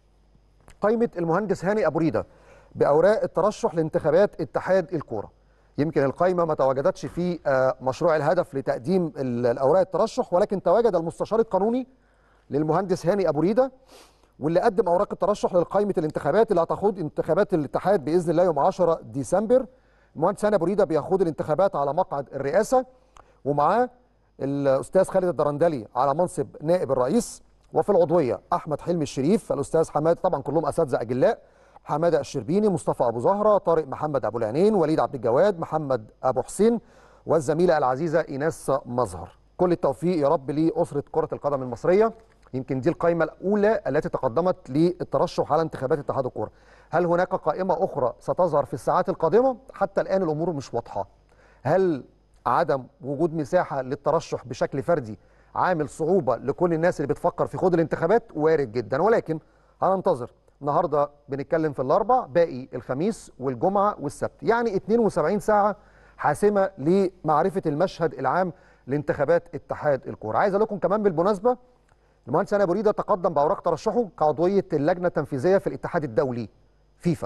A: قائمه المهندس هاني ابو ريده باوراق الترشح لانتخابات اتحاد الكوره يمكن القائمه ما تواجدتش في آه، مشروع الهدف لتقديم ال- الاوراق الترشح ولكن تواجد المستشار القانوني للمهندس هاني ابو ريده واللي قدم اوراق الترشح لقائمه الانتخابات اللي هتخوض انتخابات الاتحاد باذن الله يوم 10 ديسمبر المهندس هاني ابو ريده بيخوض الانتخابات على مقعد الرئاسه ومعاه الاستاذ خالد الدرندلي على منصب نائب الرئيس وفي العضويه احمد حلمي الشريف الاستاذ حماد طبعا كلهم اساتذه اجلاء حماده الشربيني مصطفى ابو زهره طارق محمد ابو العينين وليد عبد الجواد محمد ابو حسين والزميله العزيزه ايناس مظهر كل التوفيق يا رب لاسره كره القدم المصريه يمكن دي القائمه الاولى التي تقدمت للترشح على انتخابات اتحاد الكوره هل هناك قائمه اخرى ستظهر في الساعات القادمه حتى الان الامور مش واضحه هل عدم وجود مساحه للترشح بشكل فردي عامل صعوبه لكل الناس اللي بتفكر في خوض الانتخابات وارد جدا ولكن هننتظر النهارده بنتكلم في الاربع باقي الخميس والجمعه والسبت يعني 72 ساعه حاسمه لمعرفه المشهد العام لانتخابات اتحاد الكوره عايز اقول لكم كمان بالمناسبه المهندس هاني ابو ريده تقدم باوراق ترشحه كعضويه اللجنه التنفيذيه في الاتحاد الدولي فيفا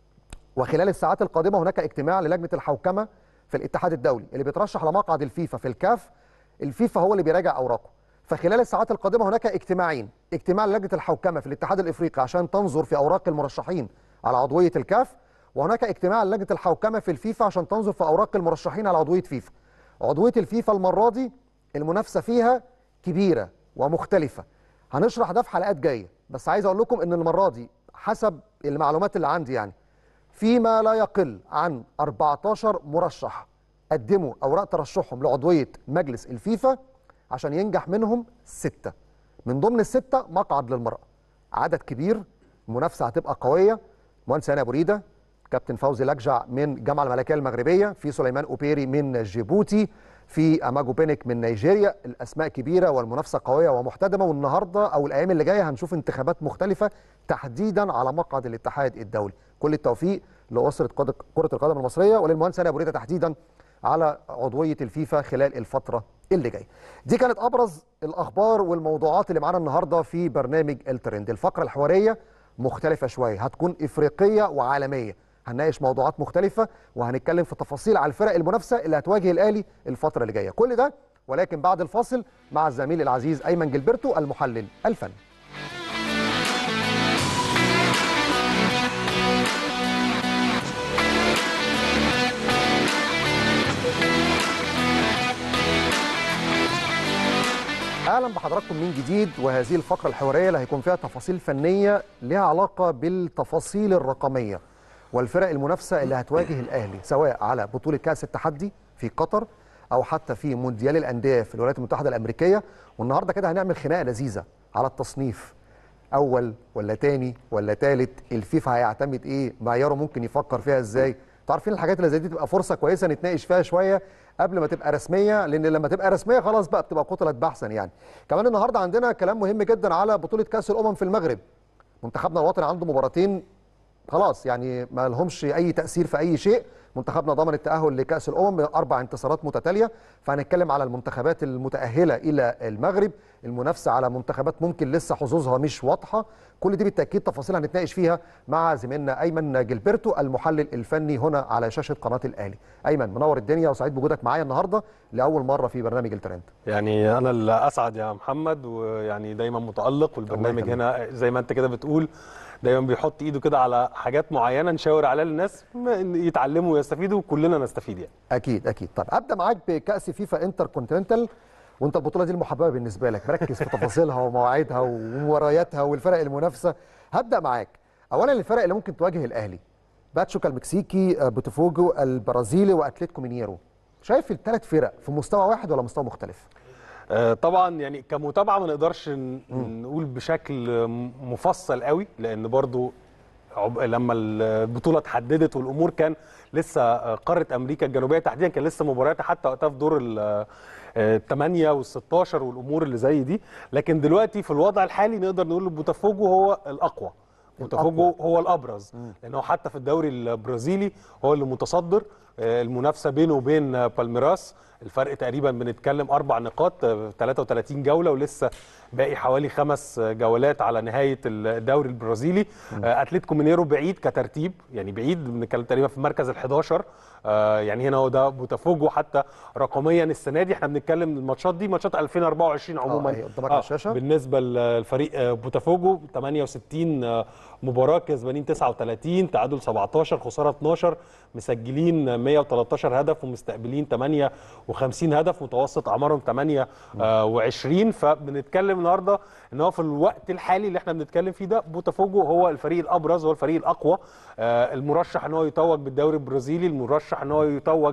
A: وخلال الساعات القادمه هناك اجتماع للجنه الحوكمه في الاتحاد الدولي اللي بيترشح لمقعد الفيفا في الكاف الفيفا هو اللي بيراجع اوراقه فخلال الساعات القادمه هناك اجتماعين اجتماع لجنه الحوكمه في الاتحاد الافريقي عشان تنظر في اوراق المرشحين على عضويه الكاف وهناك اجتماع لجنه الحوكمه في الفيفا عشان تنظر في اوراق المرشحين على عضويه فيفا عضويه الفيفا المره دي المنافسه فيها كبيره ومختلفه هنشرح ده في حلقات جايه بس عايز اقول لكم ان المره دي حسب المعلومات اللي عندي يعني فيما لا يقل عن 14 مرشح قدموا اوراق ترشحهم لعضويه مجلس الفيفا عشان ينجح منهم سته من ضمن السته مقعد للمراه عدد كبير المنافسه هتبقى قويه مهندس هاني ابو ريده كابتن فوزي لجع من الجامعه الملكيه المغربيه في سليمان اوبيري من جيبوتي في اماجو بينك من نيجيريا الاسماء كبيره والمنافسه قويه ومحتدمه والنهارده او الايام اللي جايه هنشوف انتخابات مختلفه تحديدا على مقعد الاتحاد الدولي كل التوفيق لاسره قد- كره القدم المصريه وللمهندس هاني ابو ريده تحديدا على عضويه الفيفا خلال الفتره اللي جايه دي كانت ابرز الاخبار والموضوعات اللي معانا النهارده في برنامج الترند الفقره الحواريه مختلفه شويه هتكون افريقيه وعالميه هنناقش موضوعات مختلفه وهنتكلم في تفاصيل على الفرق المنافسه اللي هتواجه الاهلي الفتره اللي جايه كل ده ولكن بعد الفاصل مع الزميل العزيز ايمن جilberto المحلل الفني اهلا بحضراتكم من جديد وهذه الفقره الحواريه اللي هيكون فيها تفاصيل فنيه لها علاقه بالتفاصيل الرقميه والفرق المنافسه اللي هتواجه الاهلي سواء على بطوله كاس التحدي في قطر او حتى في مونديال الانديه في الولايات المتحده الامريكيه والنهارده كده هنعمل خناقه لذيذه على التصنيف اول ولا تاني ولا تالت الفيفا هيعتمد ايه معياره ممكن يفكر فيها ازاي انتوا عارفين الحاجات اللي زي دي تبقى فرصه كويسه نتناقش فيها شويه قبل ما تبقى رسميه لان لما تبقى رسميه خلاص بقى بتبقى قتلت بحثا يعني كمان النهارده عندنا كلام مهم جدا على بطوله كاس الامم في المغرب منتخبنا الوطني عنده مباراتين خلاص يعني ما لهمش اي تاثير في اي شيء منتخبنا ضمن التاهل لكاس الامم باربع انتصارات متتاليه فهنتكلم على المنتخبات المتاهله الى المغرب المنافسه على منتخبات ممكن لسه حظوظها مش واضحه كل دي بالتاكيد تفاصيل هنتناقش فيها مع زميلنا ايمن جilberto المحلل الفني هنا على شاشه قناه الاهلي ايمن منور الدنيا وسعيد بوجودك معايا النهارده لاول مره في برنامج الترند
C: يعني انا اللي اسعد يا محمد ويعني دايما متالق والبرنامج
A: يخليك.
C: هنا زي ما انت كده بتقول دايما بيحط ايده كده على حاجات معينه نشاور عليها للناس م- يتعلموا ويستفيدوا وكلنا نستفيد يعني
A: اكيد اكيد طب ابدا معاك بكاس فيفا انتر كونتيننتال وانت البطوله دي المحببه بالنسبه لك مركز في تفاصيلها ومواعيدها ومبارياتها والفرق المنافسه هبدا معاك اولا الفرق اللي ممكن تواجه الاهلي باتشوكا المكسيكي آه، بوتافوجو البرازيلي واتلتيكو مينيرو شايف الثلاث فرق في مستوى واحد ولا مستوى مختلف
C: آه، طبعا يعني كمتابعه ما نقدرش ن- نقول بشكل م- مفصل قوي لان برضو عب- لما البطوله اتحددت والامور كان لسه آه، قاره امريكا الجنوبيه تحديدا كان لسه مباريات حتى وقتها في دور الثمانيه وال16 والامور اللي زي دي لكن دلوقتي في الوضع الحالي نقدر نقول البوتافوجو هو الاقوى بوتافوجو هو الابرز لانه حتى في الدوري البرازيلي هو اللي متصدر آه، المنافسه بينه وبين آه، بالميراس الفرق تقريبا بنتكلم اربع نقاط آه، 33 جوله ولسه باقي حوالي خمس آه، جولات على نهايه الدوري البرازيلي آه، اتلتيكو مينيرو بعيد كترتيب يعني بعيد بنتكلم تقريبا في المركز ال11 يعني هنا هو ده بوتافوجو حتى رقميا السنه دي احنا بنتكلم الماتشات دي ماتشات 2024 عموما
A: هي قدامك على الشاشة.
C: بالنسبه للفريق آه، بوتافوجو 68 آه، مباراه كسبانين 39 تعادل 17 خساره 12 مسجلين 113 هدف ومستقبلين 58 هدف متوسط اعمارهم 28 فبنتكلم النهارده ان هو في الوقت الحالي اللي احنا بنتكلم فيه ده بوتافوجو هو الفريق الابرز هو الفريق الاقوى آه، المرشح ان هو يتوج بالدوري البرازيلي المرشح ان هو يتوج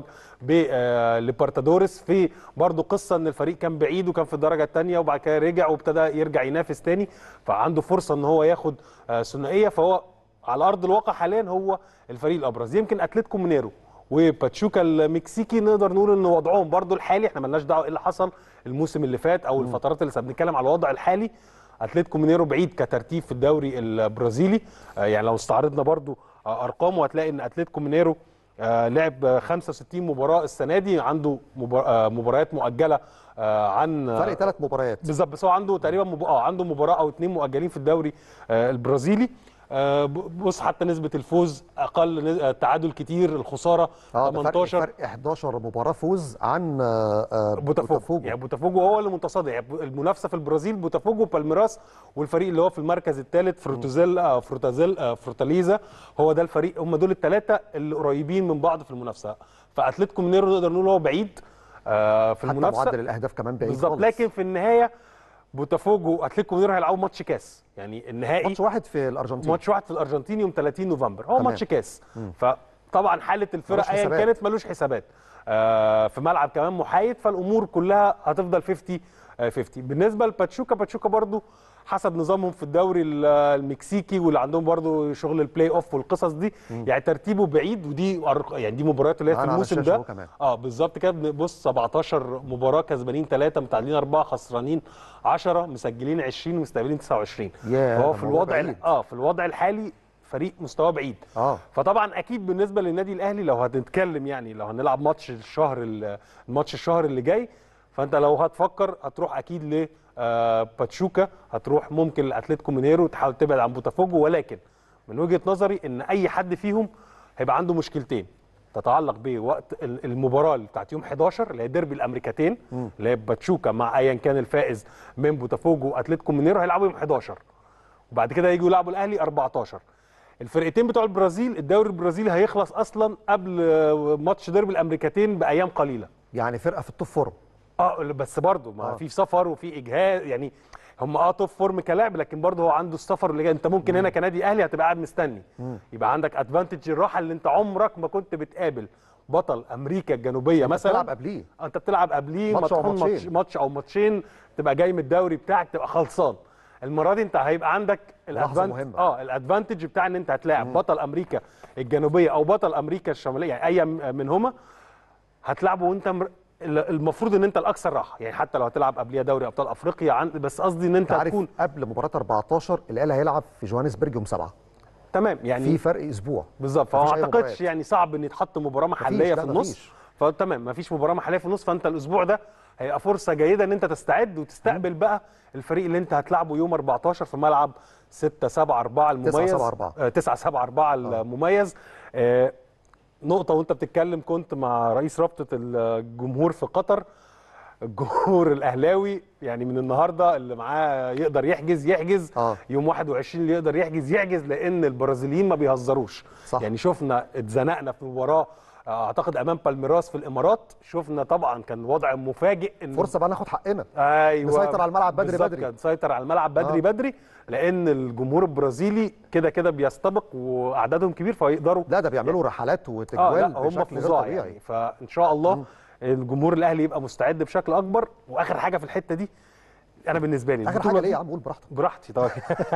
C: بليبرتادوريس في برضه قصه ان الفريق كان بعيد وكان في الدرجه الثانيه وبعد كده رجع وابتدى يرجع ينافس تاني فعنده فرصه ان هو ياخد آه، ثنائيه فهو على ارض الواقع حاليا هو الفريق الابرز يمكن اتلتيكو مينيرو وباتشوكا المكسيكي نقدر نقول ان وضعهم برضو الحالي احنا ملناش دعوه ايه اللي حصل الموسم اللي فات او الفترات اللي لسه بنتكلم على الوضع الحالي اتلتيكو مينيرو بعيد كترتيب في الدوري البرازيلي آه، يعني لو استعرضنا برضو آه، ارقامه هتلاقي ان اتلتيكو مينيرو آه، لعب آه، 65 مباراه السنه دي عنده مبار- آه، مباريات مؤجله آه، عن
A: فرق ثلاث مباريات
C: بالظبط بس هو عنده تقريبا مب... اه عنده مباراه او اتنين مؤجلين في الدوري آه البرازيلي آه ب- بص حتى نسبه الفوز اقل نز... آه تعادل كتير الخساره
A: اه ده فرق
C: 18
A: فرق 11 مباراه فوز عن آه، آه،
C: بوتافوجو يعني بوتافوجو هو اللي متصدر يعني المنافسه في البرازيل بوتافوجو بالميراس والفريق اللي هو في المركز الثالث فروتوزيل آه فروتازيل آه فروتاليزا هو ده الفريق هم دول الثلاثه اللي قريبين من بعض في المنافسه فاتلتيكو مينيرو نقدر نقول هو بعيد آه في
A: حتى
C: المنافسه
A: معدل الاهداف كمان بعيد
C: بالظبط
A: خالص.
C: لكن في النهايه بوتافوجو واتلتيكو مينيرو هيلعبوا ماتش كاس يعني النهائي
A: ماتش واحد في الارجنتين
C: ماتش واحد في الارجنتين يوم 30 نوفمبر هو
A: تمام.
C: ماتش كاس فطبعا حاله الفرق
A: ملوش
C: ايا
A: حسابات.
C: كانت ملوش حسابات آه في ملعب كمان محايد فالامور كلها هتفضل 50 آه 50 بالنسبه لباتشوكا باتشوكا برضو حسب نظامهم في الدوري ال- المكسيكي واللي عندهم برضو شغل البلاي اوف والقصص دي يعني ترتيبه بعيد ودي أرق- يعني دي مباريات اللي هي في
A: معانا على
C: الموسم
A: الشاشة
C: ده
A: أهو كمان.
C: اه بالظبط كده بنبص 17 مباراه كسبانين 3 متعادلين 4 خسرانين 10 مسجلين 20 مستقبلين 29
A: ياه،
C: فهو
A: ده
C: في
A: موضوع
C: الوضع
A: بعيد.
C: اه في الوضع الحالي فريق مستواه بعيد
A: اه
C: فطبعا اكيد بالنسبه للنادي الاهلي لو هنتكلم يعني لو هنلعب ماتش الشهر ال- الماتش الشهر اللي جاي فانت لو هتفكر هتروح اكيد ل آه، باتشوكا هتروح ممكن لاتلتيكو مينيرو تحاول تبعد عن بوتافوجو ولكن من وجهه نظري ان اي حد فيهم هيبقى عنده مشكلتين تتعلق بوقت ال- المباراه اللي بتاعت يوم 11 اللي هي ديربي الامريكتين اللي هي باتشوكا مع ايا كان الفائز من بوتافوجو واتلتيكو مينيرو هيلعبوا يوم 11 وبعد كده يجوا يلعبوا الاهلي 14 الفرقتين بتوع البرازيل الدوري البرازيلي هيخلص اصلا قبل آه، ماتش ديربي الامريكتين بايام قليله
A: يعني فرقه في التوب فورم
C: اه بس برضه ما
A: آه.
C: في سفر وفي اجهاد يعني هم اه توب فورم كلاعب لكن برضه هو عنده السفر اللي جاي انت ممكن هنا كنادي اهلي هتبقى قاعد مستني يبقى عندك ادفانتج الراحه اللي انت عمرك ما كنت بتقابل بطل امريكا الجنوبيه مثلا
A: بتلعب قبليه
C: انت بتلعب قبليه
A: ماتش أو
C: مطحون ماتش,
A: ماتشين.
C: ماتش او ماتشين تبقى جاي من الدوري بتاعك تبقى خلصان المره دي انت هيبقى عندك
A: لحظة
C: الأدفانت-
A: مهمة.
C: اه الادفانتج بتاع ان انت هتلاعب بطل امريكا الجنوبيه او بطل امريكا الشماليه يعني اي منهما هتلعبه وانت مر... المفروض ان انت الاكثر راحه يعني حتى لو هتلعب قبليها دوري ابطال افريقيا عن... بس قصدي ان انت
A: انت عارف
C: هتكون
A: قبل مباراه 14 الاهلي هيلعب في جوهانسبرج يوم 7
C: تمام يعني
A: في فرق اسبوع
C: بالظبط فما
A: مفيش أي
C: اعتقدش
A: مباريات.
C: يعني صعب ان يتحط مباراه محليه
A: لا،
C: في النص
A: مفيش.
C: فتمام مفيش مباراه محليه في النص فانت الاسبوع ده هيبقى فرصه جيده ان انت تستعد وتستقبل بقى الفريق اللي انت هتلعبه يوم 14 في ملعب 6 7 4 المميز
A: 7 4.
C: 9 7 4 المميز آه، نقطه وانت بتتكلم كنت مع رئيس رابطه الجمهور في قطر الجمهور الاهلاوي يعني من النهارده اللي معاه يقدر يحجز يحجز
A: آه.
C: يوم 21 اللي يقدر يحجز يحجز لان البرازيليين ما بيهزروش
A: صح.
C: يعني شفنا اتزنقنا في مباراه آه، اعتقد امام بالميراس في الامارات شفنا طبعا كان وضع مفاجئ ان
A: فرصه بقى ناخد حقنا
C: ايوه
A: نسيطر على الملعب بدري
C: بالظبط
A: بدري.
C: كده، نسيطر على الملعب بدري
A: آه.
C: بدري لان الجمهور البرازيلي كده كده بيستبق واعدادهم كبير فيقدروا
A: لا ده بيعملوا رحلات
C: اه
A: وتجوال
C: لا هم
A: بشكل غير
C: فظاع
A: طبيعي
C: يعني فان شاء الله الجمهور الاهلي يبقى مستعد بشكل اكبر واخر حاجه في الحته دي انا بالنسبه لي
A: اخر
C: البطولة
A: حاجه
C: دي-
A: ليه يا عم قول براحتك
C: براحتي طبعا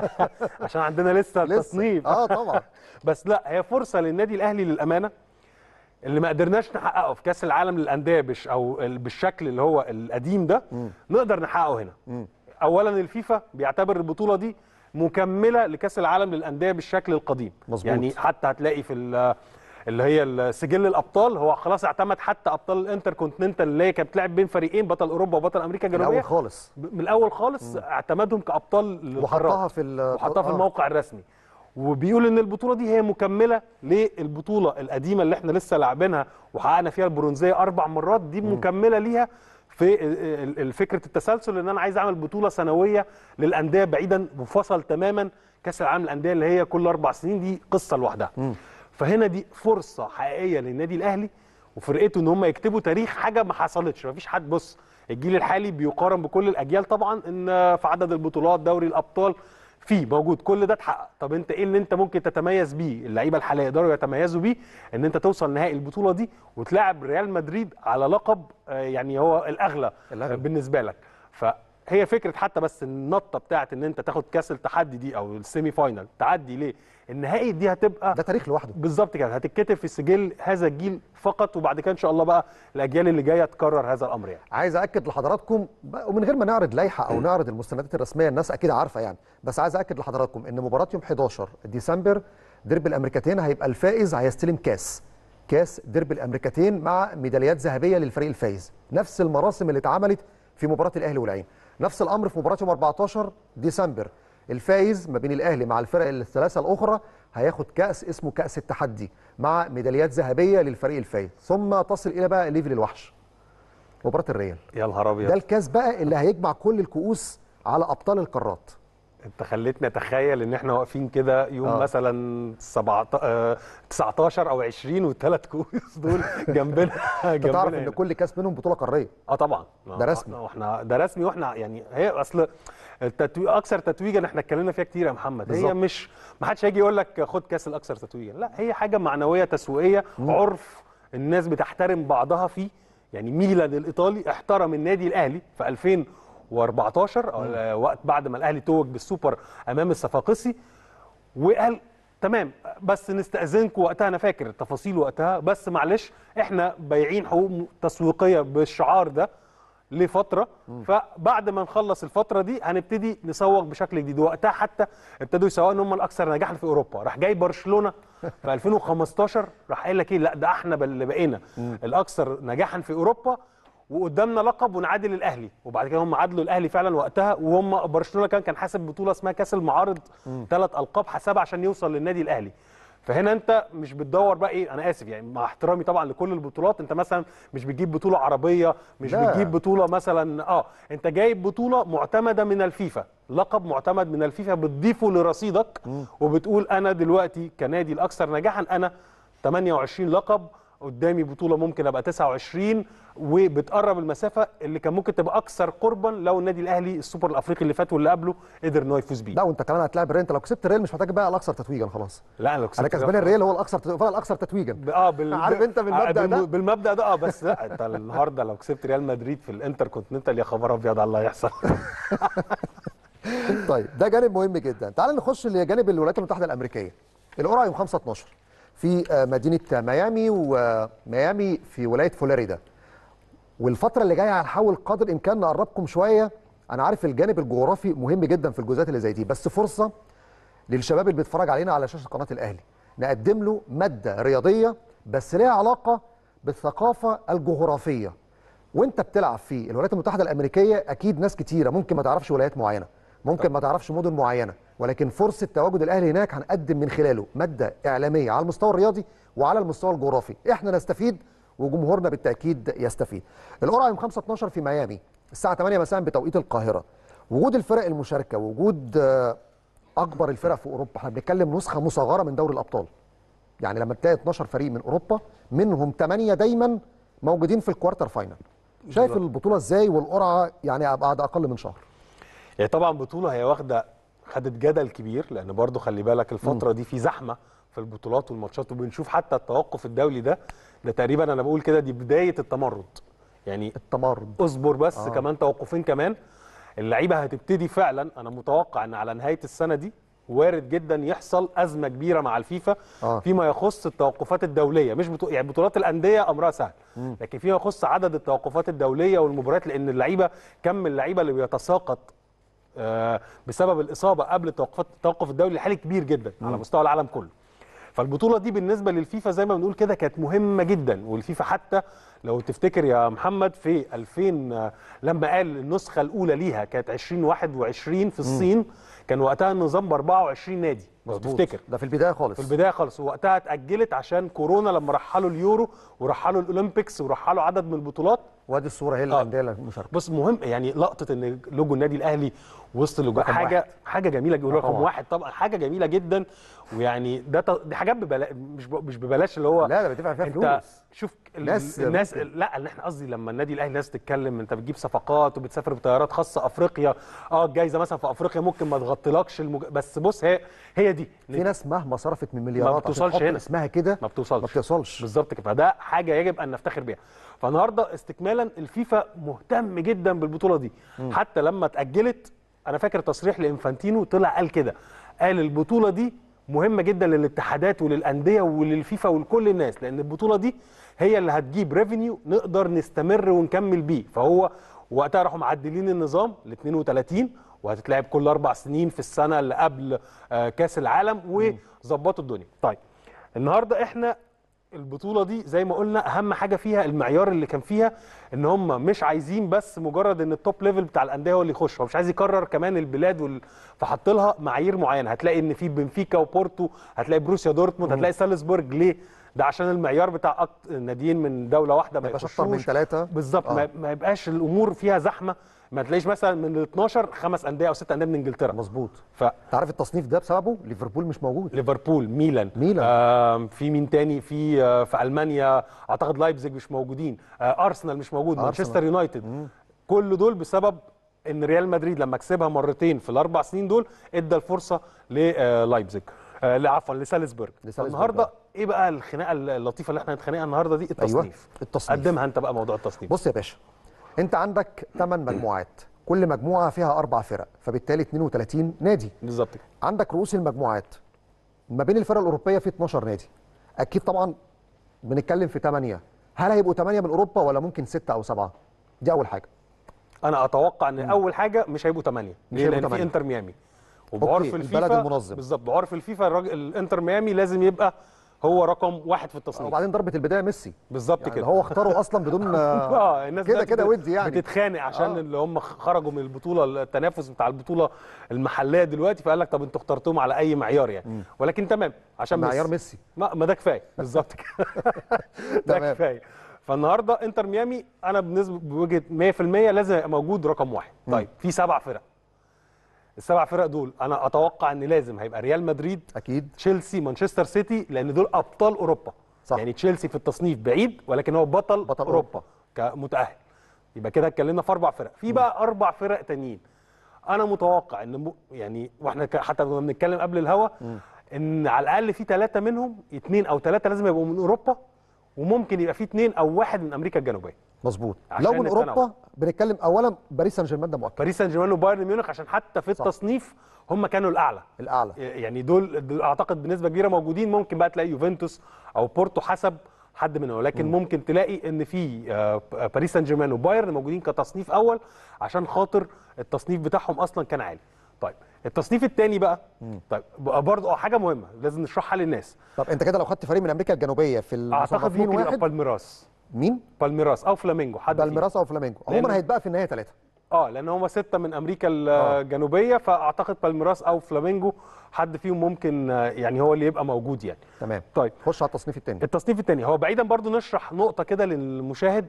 C: عشان عندنا لسه
A: لسه
C: تصنيف
A: اه طبعا
C: بس لا هي فرصه للنادي الاهلي للامانه اللي ما قدرناش نحققه في كاس العالم للانديه بش او ال- بالشكل اللي هو القديم ده نقدر نحققه هنا اولا الفيفا بيعتبر البطوله دي مكمله لكاس العالم للانديه بالشكل القديم
A: مظبوط.
C: يعني حتى هتلاقي في ال- اللي هي سجل الابطال هو خلاص اعتمد حتى ابطال الانتر كونتيننتال اللي هي كانت بتلعب بين فريقين بطل اوروبا وبطل امريكا
A: من
C: الجنوبيه
A: الاول خالص
C: ب- من الاول خالص اعتمدهم كابطال للقارات.
A: وحطها في ال-
C: وحطها في
A: آه.
C: الموقع الرسمي وبيقول ان البطوله دي هي مكمله للبطوله القديمه اللي احنا لسه لاعبينها وحققنا فيها البرونزيه اربع مرات دي مكمله ليها في ال- ال- فكره التسلسل ان انا عايز اعمل بطوله سنويه للانديه بعيدا منفصل تماما كاس العالم للانديه اللي هي كل اربع سنين دي قصه لوحدها فهنا دي فرصه حقيقيه للنادي الاهلي وفرقته ان هم يكتبوا تاريخ حاجه ما حصلتش مفيش حد بص الجيل الحالي بيقارن بكل الاجيال طبعا ان في عدد البطولات دوري الابطال في موجود كل ده اتحقق طب انت ايه اللي انت ممكن تتميز بيه اللعيبه الحاليه يقدروا يتميزوا بيه ان انت توصل نهائي البطوله دي وتلاعب ريال مدريد على لقب آه، يعني هو الاغلى,
A: الأغلى.
C: آه، بالنسبه لك فهي فكره حتى بس النطه بتاعت ان انت تاخد كاس التحدي دي او السيمي فاينال تعدي ليه النهائي دي هتبقى
A: ده تاريخ لوحده
C: بالظبط كده هتتكتب في سجل هذا الجيل فقط وبعد كده ان شاء الله بقى الاجيال اللي جايه تكرر هذا الامر يعني
A: عايز اكد لحضراتكم ب- ومن غير ما نعرض لائحه او نعرض المستندات الرسميه الناس اكيد عارفه يعني بس عايز اكد لحضراتكم ان مباراه يوم 11 ديسمبر ديربي الامريكتين هيبقى الفائز هيستلم كاس كاس ديربي الامريكتين مع ميداليات ذهبيه للفريق الفايز نفس المراسم اللي اتعملت في مباراه الاهلي والعين نفس الامر في مباراه يوم 14 ديسمبر الفايز ما بين الاهلي مع الفرق الثلاثه الاخرى هياخد كاس اسمه كاس التحدي مع ميداليات ذهبيه للفريق الفايز ثم تصل الى بقى ليفل الوحش مباراه الريال
C: يا نهار
A: ده
C: ابيض
A: الكاس بقى اللي هيجمع كل الكؤوس على ابطال القارات
C: انت خليتني اتخيل ان احنا واقفين كده يوم
A: آه.
C: آه. مثلا 17 آه، 19 او 20 والثلاث كؤوس دول جنبنا
A: انت تعرف
C: جنبنا
A: ان
C: هنا.
A: كل كاس منهم بطوله قاريه
C: اه طبعا
A: ده رسمي.
C: واحنا ده رسمي واحنا يعني هي اصل التتويج اكثر تتويجا احنا اتكلمنا فيها كتير يا محمد
A: بالظبط.
C: هي مش ما حدش هيجي يقول لك خد كاس الاكثر تتويجا لا هي حاجه معنويه تسويقيه عرف الناس بتحترم بعضها فيه يعني ميلان الايطالي احترم النادي الاهلي في 2014 أو آه، وقت بعد ما الاهلي توج بالسوبر امام الصفاقسي وقال تمام بس نستأذنكم وقتها انا فاكر التفاصيل وقتها بس معلش احنا بايعين حقوق تسويقيه بالشعار ده لفتره فبعد ما نخلص الفتره دي هنبتدي نسوق بشكل جديد وقتها حتى ابتدوا يسوقوا ان هم الاكثر نجاحا في اوروبا راح جاي برشلونه في 2015 راح قايل لك ايه لا ده احنا اللي بقينا الاكثر نجاحا في اوروبا وقدامنا لقب ونعادل الاهلي وبعد كده هم عادلوا الاهلي فعلا وقتها وهم برشلونه كان كان حاسب بطوله اسمها كاس المعارض ثلاث القاب حسابها عشان يوصل للنادي الاهلي فهنا انت مش بتدور بقى ايه انا اسف يعني مع احترامي طبعا لكل البطولات انت مثلا مش بتجيب بطوله عربيه مش
A: لا.
C: بتجيب بطوله مثلا اه انت جايب بطوله معتمده من الفيفا لقب معتمد من الفيفا بتضيفه لرصيدك وبتقول انا دلوقتي كنادي الاكثر نجاحا انا 28 لقب قدامي بطوله ممكن ابقى 29 وبتقرب المسافه اللي كان ممكن تبقى اكثر قربا لو النادي الاهلي السوبر الافريقي اللي فات واللي قبله قدر ان هو يفوز بيه
A: لا وانت كمان هتلاعب الريال انت لو كسبت الريال مش محتاج بقى الاكثر تتويجا خلاص
C: لا انا لو كسبت
A: انا كسبان
C: الريال-
A: الريال هو الاكثر تتويجا الاكثر تتويجا
C: ب- اه بال...
A: عارف انت بالمبدأ
C: آه،
A: ده؟
C: بالمبدا ده اه بس لا انت النهارده لو كسبت ريال مدريد في الانتر كونتيننتال يا خبر ابيض على اللي هيحصل
A: طيب ده جانب مهم جدا تعال نخش لجانب الولايات المتحده الامريكيه القرعه يوم 5 12 في آه، مدينه ميامي وميامي في ولايه فلوريدا والفتره اللي جايه هنحاول قدر الامكان نقربكم شويه انا عارف الجانب الجغرافي مهم جدا في الجزئيات اللي زي دي بس فرصه للشباب اللي بيتفرج علينا على شاشه قناه الاهلي نقدم له ماده رياضيه بس ليها علاقه بالثقافه الجغرافيه وانت بتلعب في الولايات المتحده الامريكيه اكيد ناس كتيره ممكن ما تعرفش ولايات معينه ممكن ما تعرفش مدن معينه ولكن فرصه تواجد الاهلي هناك هنقدم من خلاله ماده اعلاميه على المستوى الرياضي وعلى المستوى الجغرافي احنا نستفيد وجمهورنا بالتاكيد يستفيد القرعه يوم 5 12 في ميامي الساعه 8 مساء بتوقيت القاهره وجود الفرق المشاركه وجود آه، اكبر الفرق في اوروبا احنا بنتكلم نسخه مصغره من دوري الابطال يعني لما تلاقي 12 فريق من اوروبا منهم 8 دايما موجودين في الكوارتر فاينل شايف
C: بالظبط.
A: البطوله ازاي والقرعه يعني بعد اقل من شهر
C: يعني طبعا بطوله هي واخده خدت جدل كبير لان برضو خلي بالك الفتره دي في زحمه في البطولات والماتشات وبنشوف حتى التوقف الدولي ده ده تقريبا انا بقول كده دي بدايه التمرد يعني
A: التمرد
C: اصبر بس
A: آه.
C: آه. كمان توقفين كمان اللعيبه هتبتدي فعلا انا متوقع ان على نهايه السنه دي وارد جدا يحصل ازمه كبيره مع الفيفا
A: آه.
C: آه. فيما يخص التوقفات الدوليه مش بطو... يعني بطولات الانديه امرها سهل لكن فيما يخص عدد التوقفات الدوليه والمباريات لان اللعيبه كم اللعيبه اللي بيتساقط آه، بسبب الاصابه قبل التوقفات التوقف الدولي الحالي كبير جدا على مستوى العالم كله فالبطوله دي بالنسبه للفيفا زي ما بنقول كده كانت مهمه جدا والفيفا حتى لو تفتكر يا محمد في 2000 آه، لما قال النسخه الاولى ليها كانت 2021 في الصين كان وقتها النظام ب 24 نادي لو
A: مظبوط.
C: تفتكر
A: ده في البدايه خالص
C: في البدايه خالص ووقتها اتاجلت عشان كورونا لما رحلوا اليورو ورحلوا الاولمبيكس ورحلوا عدد من البطولات
A: وادي الصوره هي
C: آه.
A: الانديه المشاركه
C: بص مهم يعني لقطه ان لوجو النادي الاهلي وسط اللوجو
A: رقم
C: حاجه
A: واحد.
C: حاجه جميله جدا رقم
A: طبعا.
C: واحد طبعا حاجه جميله جدا ويعني ده ط- دي حاجات ببلاش مش ب- مش ببلاش اللي هو
A: لا ده بتدفع فيها
C: انت
A: فلوس
C: شوف ال-
A: ناس-
C: الناس لا اللي احنا قصدي لما النادي الاهلي ناس تتكلم انت بتجيب صفقات وبتسافر بطيارات خاصه افريقيا اه الجايزه مثلا في افريقيا ممكن ما تغطيلكش المج... بس بص هي هي دي
A: في ناس مهما صرفت من مليارات عشان
C: بتوصلش
A: تحط
C: هنا.
A: اسمها كده
C: ما بتوصلش
A: ما بتوصلش
C: بالظبط كده فده حاجه يجب ان نفتخر بيها فالنهارده استكمالا الفيفا مهتم جدا بالبطوله دي حتى لما اتاجلت انا فاكر تصريح لانفانتينو طلع قال كده قال البطوله دي مهمه جدا للاتحادات وللانديه وللفيفا ولكل الناس لان البطوله دي هي اللي هتجيب ريفينيو نقدر نستمر ونكمل بيه فهو وقتها راحوا معدلين النظام ل 32 وهتتلعب كل اربع سنين في السنه اللي قبل آه، كاس العالم وظبطوا الدنيا طيب النهارده احنا البطوله دي زي ما قلنا اهم حاجه فيها المعيار اللي كان فيها ان هم مش عايزين بس مجرد ان التوب ليفل بتاع الانديه هو اللي يخش هو مش عايز يكرر كمان البلاد وال... فحط لها معايير معينه هتلاقي ان في بنفيكا وبورتو هتلاقي بروسيا دورتموند هتلاقي سالزبورج ليه ده عشان المعيار بتاع أكت... ناديين من دوله واحده ما
A: ما يبقاش اكتر من
C: يخشوش
A: ثلاثه
C: بالظبط
A: آه.
C: ما, ما يبقاش الامور فيها زحمه ما تلاقيش مثلا من ال 12 خمس انديه او ست انديه من انجلترا
A: مظبوط
C: ف
A: انت عارف التصنيف ده بسببه ليفربول مش موجود
C: ليفربول ميلان
A: ميلان.
C: آه في مين تاني في آه في المانيا اعتقد لايبزيج مش موجودين آه ارسنال مش موجود
A: أرسنال.
C: مانشستر يونايتد كل دول بسبب ان ريال مدريد لما كسبها مرتين في الاربع سنين دول ادى الفرصه للايبزيج آه لا، عفوا لسالزبورج
A: لسالزبورج،
C: النهارده
A: آه.
C: ايه بقى الخناقه اللطيفه اللي احنا هنتخانقها النهارده دي التصنيف
A: ايوه التصنيف
C: قدمها انت بقى موضوع التصنيف
A: بص يا باشا انت عندك 8 مجموعات كل مجموعه فيها اربع فرق فبالتالي 32 نادي
C: بالظبط كده
A: عندك رؤوس المجموعات ما بين الفرق الاوروبيه في 12 نادي اكيد طبعا بنتكلم في 8 هل هيبقوا 8 من اوروبا ولا ممكن 6 او 7 دي اول حاجه
C: انا اتوقع ان اول حاجه مش هيبقوا 8
A: مش
C: ليه
A: هيبقوا
C: لان في
A: تمانية.
C: انتر ميامي وبعرف
A: أوكي،
C: الفيفا
A: البلد المنظم.
C: بالظبط بعرف الفيفا الراجل الانتر ميامي لازم يبقى هو رقم واحد في التصنيف
A: وبعدين ضربه البدايه ميسي
C: بالظبط
A: يعني
C: كده
A: هو اختاره اصلا بدون
C: اه الناس
A: كده
C: دلوقتي
A: كده
C: بت-
A: ودي يعني
C: بتتخانق عشان
A: آه.
C: اللي هم خرجوا من البطوله التنافس بتاع البطوله المحليه دلوقتي فقال لك طب انتوا اخترتوهم على اي معيار يعني ولكن تمام عشان
A: معيار
C: ميسي.
A: ميسي
C: ما, ما ده كفايه بالظبط كده ده
A: تمام.
C: كفايه فالنهارده انتر ميامي انا بالنسبه بوجهه 100% لازم يبقى موجود رقم واحد طيب في سبع فرق السبع فرق دول انا اتوقع ان لازم هيبقى ريال مدريد
A: اكيد
C: تشيلسي مانشستر سيتي لان دول ابطال اوروبا
A: صح.
C: يعني تشيلسي في التصنيف بعيد ولكن هو بطل,
A: بطل
C: اوروبا كمتاهل يبقى كده اتكلمنا في اربع فرق في بقى اربع فرق تانيين انا متوقع ان م... يعني واحنا ك- حتى كنا بنتكلم قبل الهوا ان على الاقل في ثلاثه منهم اثنين او ثلاثه لازم يبقوا من اوروبا وممكن يبقى في اثنين او واحد من امريكا الجنوبيه
A: مظبوط
C: عشان
A: لو من
C: التنوع.
A: اوروبا بنتكلم اولا باريس سان جيرمان ده مؤكد
C: باريس سان جيرمان وبايرن ميونخ عشان حتى في
A: صح.
C: التصنيف هم كانوا الاعلى
A: الاعلى
C: يعني دول, دول اعتقد بنسبه كبيره موجودين ممكن بقى تلاقي يوفنتوس او بورتو حسب حد منهم ولكن ممكن تلاقي ان في آه، باريس سان جيرمان وبايرن موجودين كتصنيف اول عشان خاطر التصنيف بتاعهم اصلا كان عالي طيب التصنيف الثاني بقى طيب بقى برضه حاجه مهمه لازم نشرحها للناس
A: طب انت كده لو خدت فريق من امريكا الجنوبيه في
C: اعتقد
A: المصنفين
C: ممكن يبقى
A: واحد
C: بالميراس
A: مين
C: بالميراس او فلامينجو حد فيهم.
A: بالميراس او فلامينجو عموما
C: لأن-
A: هيتبقى في النهايه ثلاثه
C: اه لان هم سته من امريكا الجنوبيه فاعتقد بالميراس او فلامينجو حد فيهم ممكن آه، يعني هو اللي يبقى موجود يعني
A: تمام
C: طيب
A: خش على التصنيف الثاني
C: التصنيف الثاني هو بعيدا برضو نشرح نقطه كده للمشاهد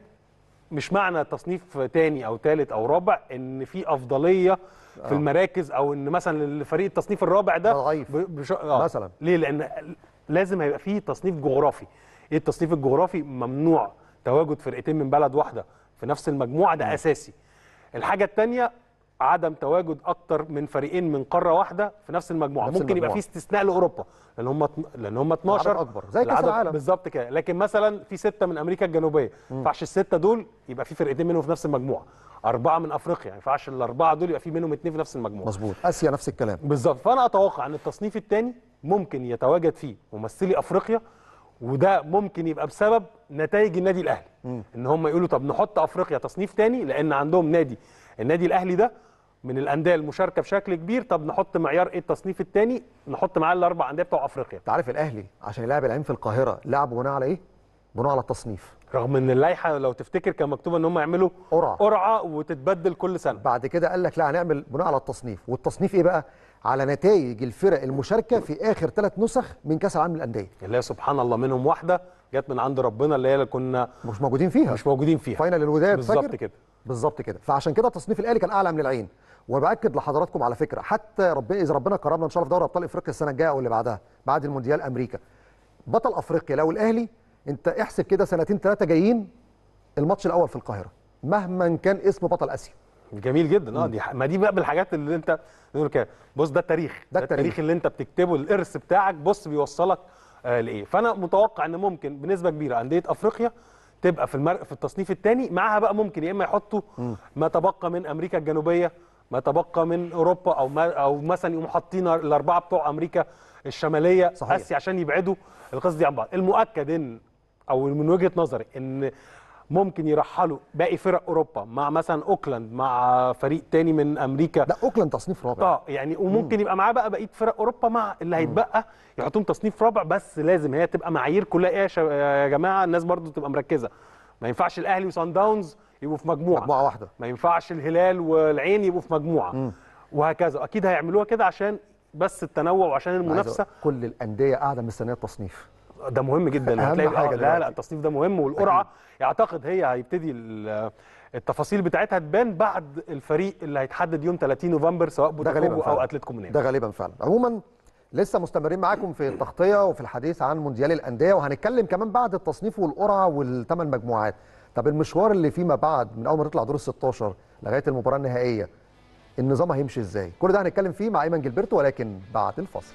C: مش معنى تصنيف تاني او ثالث او رابع ان في افضليه في المراكز او ان مثلا الفريق التصنيف الرابع ده
A: ده ضعيف.
C: ب- بش... آه.
A: مثلا.
C: ليه لان لازم هيبقى فيه تصنيف جغرافي ايه التصنيف الجغرافي ممنوع تواجد فرقتين من بلد واحده في نفس المجموعه ده اساسي الحاجه الثانيه عدم تواجد اكتر من فريقين من قاره واحده في نفس المجموعه
A: نفس
C: ممكن يبقى
A: المجموعة.
C: في استثناء لاوروبا لان هم لان هم 12
A: العدد أكبر، زي كأس
C: العدد
A: العالم.
C: بالظبط كده لكن مثلا في سته من امريكا الجنوبيه ما ينفعش السته دول يبقى في فرقتين منهم في نفس المجموعه اربعه من افريقيا ما ينفعش الاربعه دول يبقى في منهم اثنين في نفس المجموعه
A: مظبوط اسيا نفس الكلام
C: بالظبط فانا اتوقع ان التصنيف الثاني ممكن يتواجد فيه ممثلي افريقيا وده ممكن يبقى بسبب نتائج النادي الاهلي ان هم يقولوا طب نحط افريقيا تصنيف ثاني لان عندهم نادي النادي الاهلي ده من الانديه المشاركه بشكل كبير طب نحط معيار ايه التصنيف الثاني نحط معاه الاربع انديه بتوع افريقيا
A: انت عارف الاهلي عشان يلعب العين في القاهره لعب بناء على ايه بناء على التصنيف
C: رغم ان اللائحه لو تفتكر كان مكتوب ان هم يعملوا
A: قرعة.
C: قرعه وتتبدل كل سنه
A: بعد كده قال لك لا هنعمل بناء على التصنيف والتصنيف ايه بقى على نتائج الفرق المشاركه في اخر ثلاث نسخ من كاس العالم للانديه
C: اللي هي سبحان الله منهم واحده جت من عند ربنا اللي هي اللي كنا
A: مش موجودين فيها
C: مش موجودين فيها
A: فاينل الوداد
C: بالظبط
A: فاكر؟
C: كده
A: بالظبط كده فعشان كده تصنيف الاهلي كان اعلى من العين وباكد لحضراتكم على فكره حتى ربنا اذا ربنا كرمنا ان شاء الله في دوري ابطال افريقيا السنه الجايه او اللي بعدها بعد المونديال امريكا بطل افريقيا لو الاهلي انت احسب كده سنتين ثلاثه جايين الماتش الاول في القاهره مهما كان اسم بطل اسيا
C: جميل جدا اه دي ح- ما دي بقى من الحاجات اللي انت نقول كده بص ده التاريخ
A: ده التاريخ.
C: اللي انت بتكتبه الارث بتاعك بص بيوصلك آه لايه فانا متوقع ان ممكن بنسبه كبيره انديه افريقيا تبقى في المر... في التصنيف الثاني معاها بقى ممكن يا اما يحطوا ما تبقى من امريكا الجنوبيه ما تبقى من اوروبا او ما او مثلا يقوموا حاطين الاربعه بتوع امريكا الشماليه
A: صحيح.
C: اسيا عشان يبعدوا القصه دي عن بعض المؤكد ان او من وجهه نظري ان ممكن يرحلوا باقي فرق اوروبا مع مثلا اوكلاند مع فريق تاني من امريكا
A: ده اوكلاند تصنيف رابع
C: اه يعني وممكن يبقى معاه بقى بقيه فرق اوروبا مع اللي هيتبقى يحطوهم تصنيف رابع بس لازم هي تبقى معايير كلها ايه يا شب- يا جماعه الناس برضو تبقى مركزه ما ينفعش الاهلي وصن داونز يبقوا في مجموعه
A: مجموعه واحده
C: ما ينفعش الهلال والعين يبقوا في مجموعه وهكذا اكيد هيعملوها كده عشان بس التنوع وعشان
A: عايز
C: المنافسه
A: أقول- كل الانديه قاعده مستنيه التصنيف
C: ده مهم جدا
A: أهم
C: هتلاقي
A: حاجة
C: آه، لا
A: دلوقتي.
C: لا التصنيف ده مهم والقرعه يعتقد هي هيبتدي ال- التفاصيل بتاعتها تبان بعد الفريق اللي هيتحدد يوم 30 نوفمبر سواء
A: ده غالبا
C: بوتافوجو او
A: فعلا.
C: اتلتيكو ميناء
A: ده غالبا فعلا عموما لسه مستمرين معاكم في التغطيه وفي الحديث عن مونديال الانديه وهنتكلم كمان بعد التصنيف والقرعه والثمان مجموعات طب المشوار اللي فيما بعد من اول ما تطلع دور ال 16 لغايه المباراه النهائيه النظام هيمشي ازاي كل ده هنتكلم فيه مع ايمن جilberto ولكن بعد الفاصل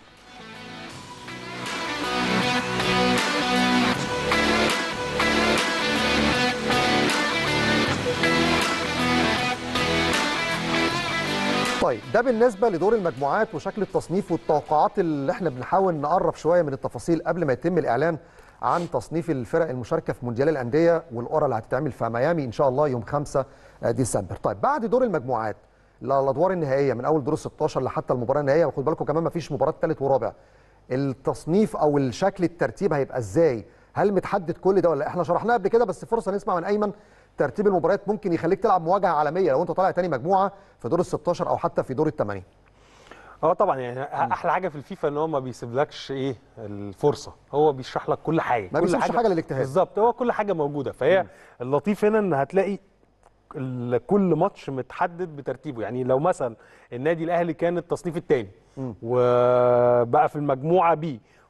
A: طيب ده بالنسبه لدور المجموعات وشكل التصنيف والتوقعات اللي احنا بنحاول نقرب شويه من التفاصيل قبل ما يتم الاعلان عن تصنيف الفرق المشاركه في مونديال الانديه والقرعه اللي هتتعمل في ميامي ان شاء الله يوم 5 ديسمبر. طيب بعد دور المجموعات الادوار النهائيه من اول دور ال 16 لحتى المباراه النهائيه وخد بالكم كمان ما فيش مباراه ثالث ورابع. التصنيف او الشكل الترتيب هيبقى ازاي؟ هل متحدد كل ده ولا لأ؟ احنا شرحناه قبل كده بس فرصه نسمع من ايمن ترتيب المباريات ممكن يخليك تلعب مواجهه عالميه لو انت طالع تاني مجموعه في دور ال 16 او حتى في دور الثمانيه.
C: اه طبعا يعني احلى حاجه في الفيفا ان هو ما بيسيبلكش ايه الفرصه هو بيشرح لك كل حاجه
A: ما
C: كل
A: بيسيبش حاجة للاجتهاد.
C: بالظبط هو كل حاجه موجوده فهي اللطيف هنا ان هتلاقي ال- كل ماتش متحدد بترتيبه يعني لو مثلا النادي الاهلي كان التصنيف الثاني وبقى في المجموعه بي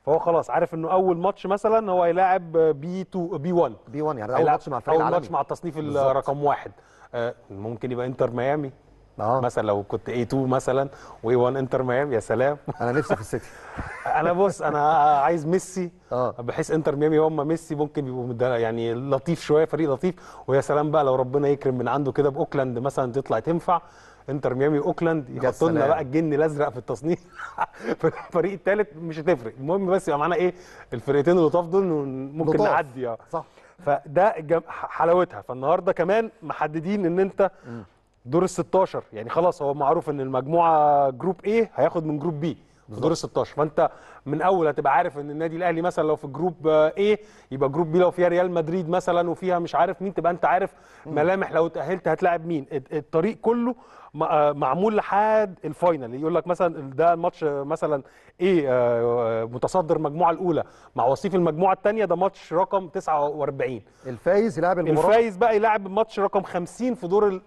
C: فهو خلاص عارف انه اول ماتش مثلا هو هيلاعب بي 2 بي 1
A: بي 1 يعني ده اول ماتش مع الفريق
C: اول
A: العالمي
C: ماتش مع التصنيف
A: بالظبط.
C: الرقم واحد آه، ممكن يبقى انتر ميامي
A: اه
C: مثلا لو كنت اي 2 مثلا واي 1 انتر ميامي يا سلام
A: انا نفسي في السيتي
C: انا بص انا عايز ميسي
A: اه
C: بحيث انتر ميامي هم ميسي ممكن يبقوا مد- يعني لطيف شويه فريق لطيف ويا سلام بقى لو ربنا يكرم من عنده كده باوكلاند مثلا تطلع تنفع انتر ميامي واوكلاند يحطوا لنا
A: سلام.
C: بقى الجن الازرق في التصنيف في الفريق الثالث مش هتفرق المهم بس يبقى معانا ايه الفرقتين اللطاف دول ممكن
A: لطاف.
C: نعدي اه
A: صح
C: فده جم- حلاوتها فالنهارده كمان محددين ان انت دور ال 16 يعني خلاص هو معروف ان المجموعه جروب ايه هياخد من جروب بي في دور ال 16 فانت من اول هتبقى عارف ان النادي الاهلي مثلا لو في جروب ايه يبقى جروب بي لو فيها ريال مدريد مثلا وفيها مش عارف مين تبقى انت عارف ملامح لو اتاهلت هتلاعب مين الت- الطريق كله م- آه معمول لحد الفاينل يقول لك مثلا ده الماتش آه، مثلا ايه آه، آه، متصدر المجموعه الاولى مع وصيف المجموعه الثانيه ده ماتش رقم 49
A: الفايز يلعب المباراه
C: الفايز بقى يلعب الماتش رقم 50 في دور ال-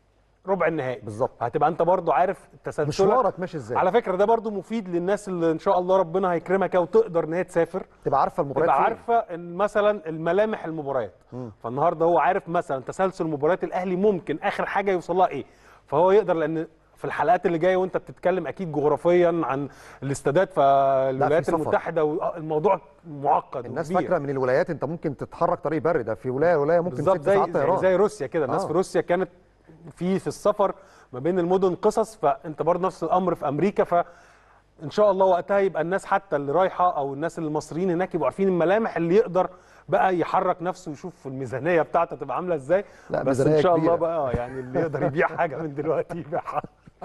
C: ربع النهائي
A: بالظبط.
C: هتبقى انت برضو عارف تسلسلك
A: مشوارك ماشي ازاي
C: على فكره ده برضو مفيد للناس اللي ان شاء الله ربنا هيكرمك وتقدر ان هي تسافر
A: تبقى عارفه المباريات
C: تبقى
A: فين.
C: عارفه ان مثلا الملامح المباريات فالنهارده هو عارف مثلا تسلسل مباريات الاهلي ممكن اخر حاجه يوصل لها ايه فهو يقدر لان في الحلقات اللي جايه وانت بتتكلم اكيد جغرافيا عن الاستادات فالولايات
A: سفر.
C: المتحده والموضوع معقد
A: الناس
C: وكبير.
A: فاكره من الولايات انت ممكن تتحرك طريق بري ده في ولايه ولايه ممكن
C: بالظبط
A: ست
C: زي
A: ساعات
C: زي,
A: طيران
C: زي روسيا كده الناس
A: آه.
C: في روسيا كانت في في السفر ما بين المدن قصص فانت برضه نفس الامر في امريكا ف ان شاء الله وقتها يبقى الناس حتى اللي رايحه او الناس المصريين هناك يبقوا عارفين الملامح اللي يقدر بقى يحرك نفسه ويشوف الميزانيه بتاعته تبقى عامله ازاي
A: لا،
C: بس
A: ميزانية
C: ان شاء
A: كبيرة.
C: الله بقى آه، يعني اللي يقدر يبيع حاجه من دلوقتي يبيعها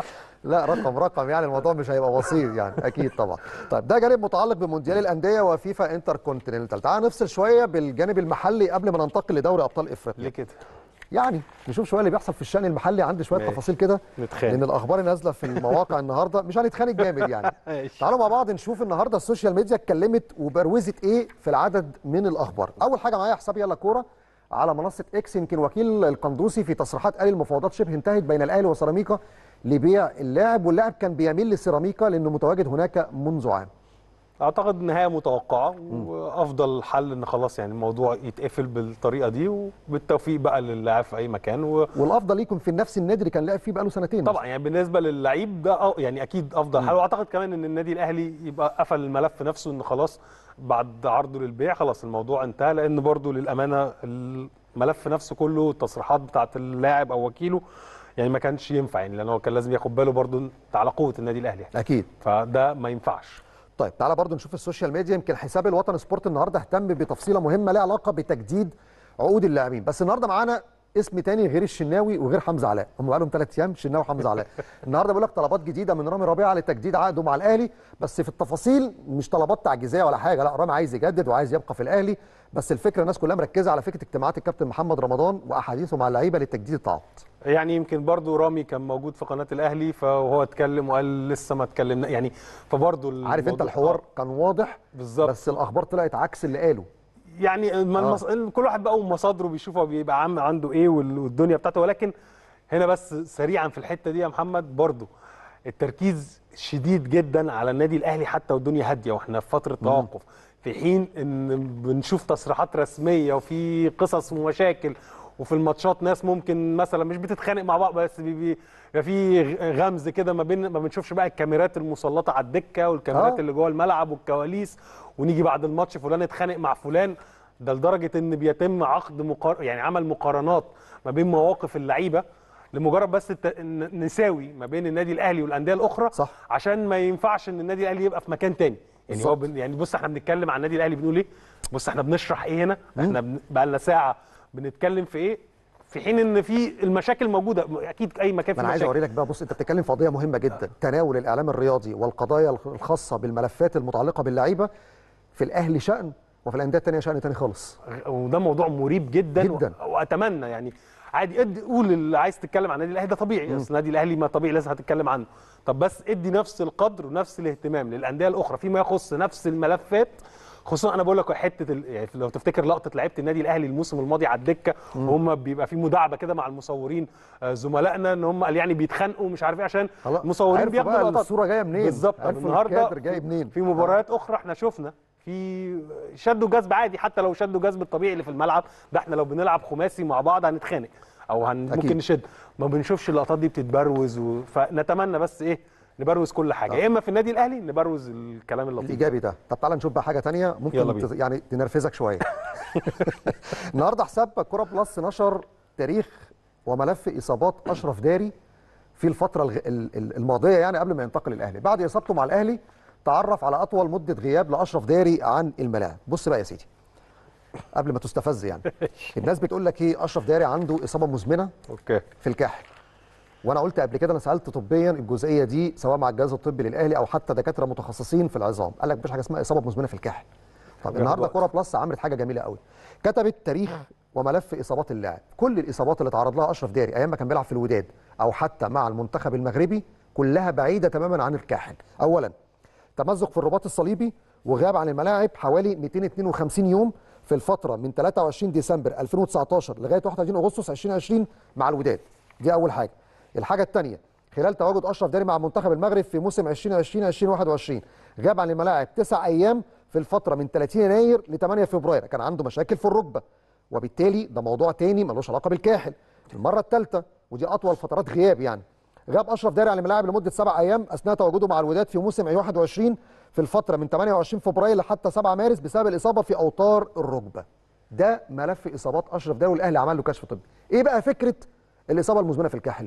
A: لا رقم رقم يعني الموضوع مش هيبقى بسيط يعني اكيد طبعا طيب ده جانب متعلق بمونديال الانديه وفيفا انتر كونتيننتال تعال نفصل شويه بالجانب المحلي قبل ما ننتقل لدوري ابطال افريقيا
C: ليه كده
A: يعني نشوف شويه اللي بيحصل في الشان المحلي عندي شويه
C: ماشي.
A: تفاصيل كده
C: نتخانق.
A: لان الاخبار نازله في المواقع النهارده مش هنتخانق جامد يعني
C: ماشي.
A: تعالوا مع بعض نشوف النهارده السوشيال ميديا اتكلمت وبروزت ايه في العدد من الاخبار اول حاجه معايا حساب يلا كوره على منصه اكس يمكن وكيل القندوسي في تصريحات قال المفاوضات شبه انتهت بين الاهلي وسيراميكا لبيع اللاعب واللاعب كان بيميل لسيراميكا لانه متواجد هناك منذ عام
C: اعتقد نهايه متوقعه وافضل حل ان خلاص يعني الموضوع يتقفل بالطريقه دي وبالتوفيق بقى للاعب في اي مكان و...
A: والافضل يكون في نفس النادي اللي كان لاعب فيه بقاله سنتين
C: طبعا يعني بالنسبه للعيب ده أه يعني اكيد افضل حل واعتقد كمان ان النادي الاهلي يبقى قفل الملف نفسه ان خلاص بعد عرضه للبيع خلاص الموضوع انتهى لان برضو للامانه الملف نفسه كله التصريحات بتاعه اللاعب او وكيله يعني ما كانش ينفع يعني لان هو كان لازم ياخد باله برضو على قوه النادي الاهلي يعني.
A: اكيد
C: فده ما ينفعش
A: طيب تعالى برضو نشوف السوشيال ميديا يمكن حساب الوطن سبورت النهارده اهتم بتفصيله مهمه ليها علاقه بتجديد عقود اللاعبين بس النهارده معانا اسم تاني غير الشناوي وغير حمزه علاء هم بقالهم ثلاث ايام الشناوي وحمزه علاء النهارده بيقول لك طلبات جديده من رامي ربيعه لتجديد عقده مع الاهلي بس في التفاصيل مش طلبات تعجيزيه ولا حاجه لا رامي عايز يجدد وعايز يبقى في الاهلي بس الفكره الناس كلها مركزه على فكره اجتماعات الكابتن محمد رمضان واحاديثه مع اللعيبه لتجديد التعاقد
C: يعني يمكن برضو رامي كان موجود في قناه الاهلي فهو اتكلم وقال لسه ما اتكلمنا يعني فبرضو
A: عارف انت
C: الموضوع-
A: الحوار كان واضح
C: بالظبط.
A: بس الاخبار طلعت عكس اللي قاله
C: يعني ما المص... كل واحد بقى ومصادره بيشوف هو بيبقى عم عنده ايه وال- والدنيا بتاعته ولكن هنا بس سريعا في الحته دي يا محمد برضو التركيز شديد جدا على النادي الاهلي حتى والدنيا هاديه واحنا في فتره توقف في حين ان بنشوف تصريحات رسميه وفي قصص ومشاكل وفي الماتشات ناس ممكن مثلا مش بتتخانق مع بعض بس بي- بي- بيبقى في غمز كده ما بين ما بنشوفش بقى الكاميرات المسلطه على الدكه والكاميرات
A: آه.
C: اللي جوه الملعب والكواليس ونيجي بعد الماتش فلان اتخانق مع فلان ده لدرجه ان بيتم عقد مقار... يعني عمل مقارنات ما بين مواقف اللعيبه لمجرد بس الت... إن نساوي ما بين النادي الاهلي والانديه الاخرى
A: صح.
C: عشان ما ينفعش ان النادي الاهلي يبقى في مكان تاني يعني هو
A: بالظبط.
C: بن... يعني بص احنا بنتكلم عن النادي الاهلي بنقول ايه بص احنا بنشرح ايه هنا احنا بن... بقى لنا ساعه بنتكلم في ايه في حين ان في المشاكل موجوده اكيد اي مكان
A: ما
C: في
A: انا عايز
C: مشاكل
A: اوري لك بقى بص انت بتتكلم في قضيه مهمه جدا تناول الاعلام الرياضي والقضايا الخاصه بالملفات المتعلقه باللعيبه في الاهلي شان وفي الانديه الثانيه شان تاني خالص
C: وده موضوع مريب جدا,
A: جداً.
C: و- واتمنى يعني عادي ادي قول اللي عايز تتكلم عن النادي الاهلي ده طبيعي اصل النادي الاهلي ما طبيعي لازم هتتكلم عنه طب بس ادي نفس القدر ونفس الاهتمام للانديه الاخرى فيما يخص نفس الملفات خصوصا انا بقول لك حته ال... يعني لو تفتكر لقطه لعيبه النادي الاهلي الموسم الماضي على الدكه وهم بيبقى في مداعبه كده مع المصورين آه، زملائنا ان هم قال يعني بيتخانقوا مش عارف ايه عشان
A: خلاص.
C: المصورين
A: عرفوا
C: بياخدوا
A: بقى
C: لقطات
A: الصورة جايه منين.
C: بالظبط طب
A: عرفوا
C: النهارده
A: الكادر جاي منين.
C: في مباريات اخرى احنا شفنا في شد وجذب عادي حتى لو شد وجذب الطبيعي اللي في الملعب ده احنا لو بنلعب خماسي مع بعض هنتخانق او هن
A: أكيد.
C: ممكن نشد ما بنشوفش اللقطات دي بتتبروز و... فنتمنى بس ايه نبروز كل حاجه يا اما في النادي الاهلي نبروز الكلام اللطيف
A: الايجابي ده طب تعالى نشوف بقى حاجه تانية
C: يلا
A: ممكن
C: بينا.
A: تز... يعني تنرفزك شويه النهارده حساب كوره بلس نشر تاريخ وملف اصابات اشرف داري في الفتره الغ... ال- ال- الماضيه يعني قبل ما ينتقل الاهلي بعد اصابته مع الاهلي تعرف على اطول مده غياب لاشرف داري عن الملاعب بص بقى يا سيدي قبل ما تستفز يعني الناس بتقول لك ايه اشرف داري عنده اصابه مزمنه
C: اوكي
A: في الكاحل وانا قلت قبل كده انا سالت طبيا الجزئيه دي سواء مع الجهاز الطبي للاهلي او حتى دكاتره متخصصين في العظام قال لك مفيش حاجه اسمها اصابه مزمنه في الكاحل طب النهارده
C: وقت.
A: كوره بلس عملت حاجه جميله قوي كتبت تاريخ وملف اصابات اللاعب كل الاصابات اللي تعرض لها اشرف داري ايام ما كان بيلعب في الوداد او حتى مع المنتخب المغربي كلها بعيده تماما عن الكاحل اولا تمزق في الرباط الصليبي وغاب عن الملاعب حوالي 252 يوم في الفتره من 23 ديسمبر 2019 لغايه 31 اغسطس 2020 مع الوداد دي اول حاجه الحاجه الثانيه خلال تواجد اشرف داري مع منتخب المغرب في موسم 2020 2021 غاب عن الملاعب تسع ايام في الفتره من 30 يناير ل 8 فبراير كان عنده مشاكل في الركبه وبالتالي ده موضوع تاني ملوش علاقه بالكاحل المره الثالثه ودي اطول فترات غياب يعني غاب اشرف داري عن الملاعب لمده سبع ايام اثناء تواجده مع الوداد في موسم 21 في الفتره من 28 فبراير لحتى 7 مارس بسبب الاصابه في اوتار الركبه ده ملف اصابات اشرف داري والاهلي عمل له كشف طبي ايه بقى فكره الاصابه المزمنه في الكاحل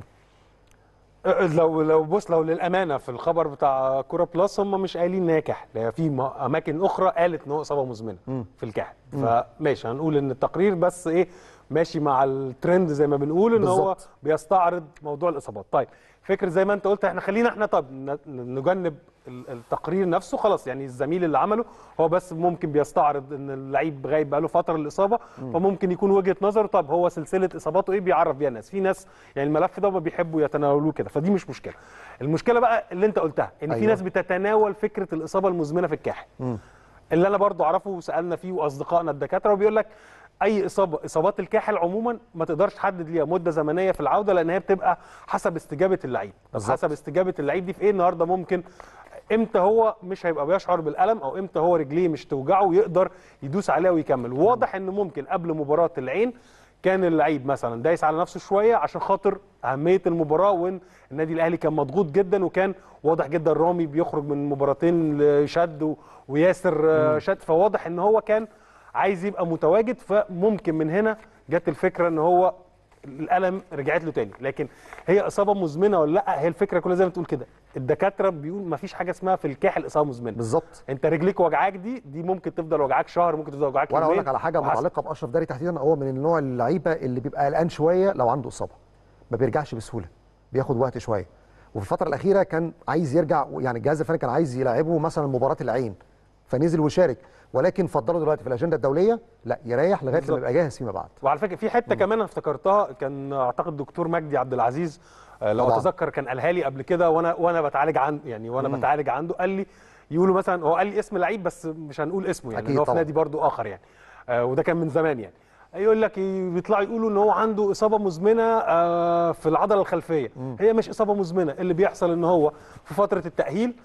C: أه، لو لو بص لو للامانه في الخبر بتاع كوره بلس هم مش قايلين ان هي كحل هي في م- اماكن اخرى قالت ان هو اصابه مزمنه في الكحل فماشي هنقول ان التقرير بس ايه ماشي مع الترند زي ما بنقول ان هو
A: بالظبط.
C: بيستعرض موضوع الاصابات طيب فكر زي ما انت قلت احنا خلينا احنا طب ن- نجنب ال- التقرير نفسه خلاص يعني الزميل اللي عمله هو بس ممكن بيستعرض ان اللعيب غايب بقاله فتره الاصابه فممكن يكون وجهه نظره طب هو سلسله اصاباته ايه بيعرف بيها الناس في ناس يعني الملف ده ما بيحبوا يتناولوه كده فدي مش مشكله المشكله بقى اللي انت قلتها ان في
A: أيوة.
C: ناس بتتناول فكره الاصابه المزمنه في الكاحل اللي انا برضو اعرفه وسالنا فيه واصدقائنا الدكاتره وبيقول لك اي اصابه اصابات الكاحل عموما ما تقدرش تحدد ليها مده زمنيه في العوده لان هي بتبقى حسب استجابه اللعيب طب
A: بالظبط.
C: حسب استجابه اللعيب دي في ايه النهارده ممكن امتى هو مش هيبقى بيشعر بالالم او امتى هو رجليه مش توجعه ويقدر يدوس عليها ويكمل واضح ان ممكن قبل مباراه العين كان اللعيب مثلا دايس على نفسه شويه عشان خاطر اهميه المباراه وان النادي الاهلي كان مضغوط جدا وكان واضح جدا رامي بيخرج من مباراتين شد و- وياسر آه، شد فواضح ان هو كان عايز يبقى متواجد فممكن من هنا جت الفكره ان هو الالم رجعت له تاني لكن هي اصابه مزمنه ولا لا هي الفكره كلها زي ما تقول كده الدكاتره بيقول ما فيش حاجه اسمها في الكاحل اصابه مزمنه
A: بالظبط
C: انت رجليك وجعاك دي دي ممكن تفضل وجعاك شهر ممكن تفضل وجعاك
A: وانا اقول
C: يومين
A: لك على حاجه
C: وحسب.
A: متعلقه باشرف داري تحديدا هو من النوع اللعيبه اللي بيبقى قلقان شويه لو عنده اصابه ما بيرجعش بسهوله بياخد وقت شويه وفي الفتره الاخيره كان عايز يرجع يعني الجهاز الفني كان عايز يلعبه مثلا مباراه العين فنزل وشارك ولكن فضلوا دلوقتي في الاجنده الدوليه لا يريح لغايه لما
C: بالظبط.
A: يبقى جاهز فيما بعد
C: وعلى فكره في حته كمان انا افتكرتها كان اعتقد دكتور مجدي عبد العزيز آه، لو
A: طبعاً.
C: اتذكر كان قالها لي قبل كده وانا وانا بتعالج عن يعني وانا بتعالج عنده قال لي يقولوا مثلا هو قال لي اسم لعيب بس مش هنقول اسمه يعني
A: أكيد
C: إن هو في
A: طبعاً.
C: نادي برضو اخر يعني آه، وده كان من زمان يعني يقول لك ي- بيطلعوا يقولوا ان هو عنده اصابه مزمنه آه، في العضله الخلفيه هي مش اصابه مزمنه اللي بيحصل ان هو في فتره التاهيل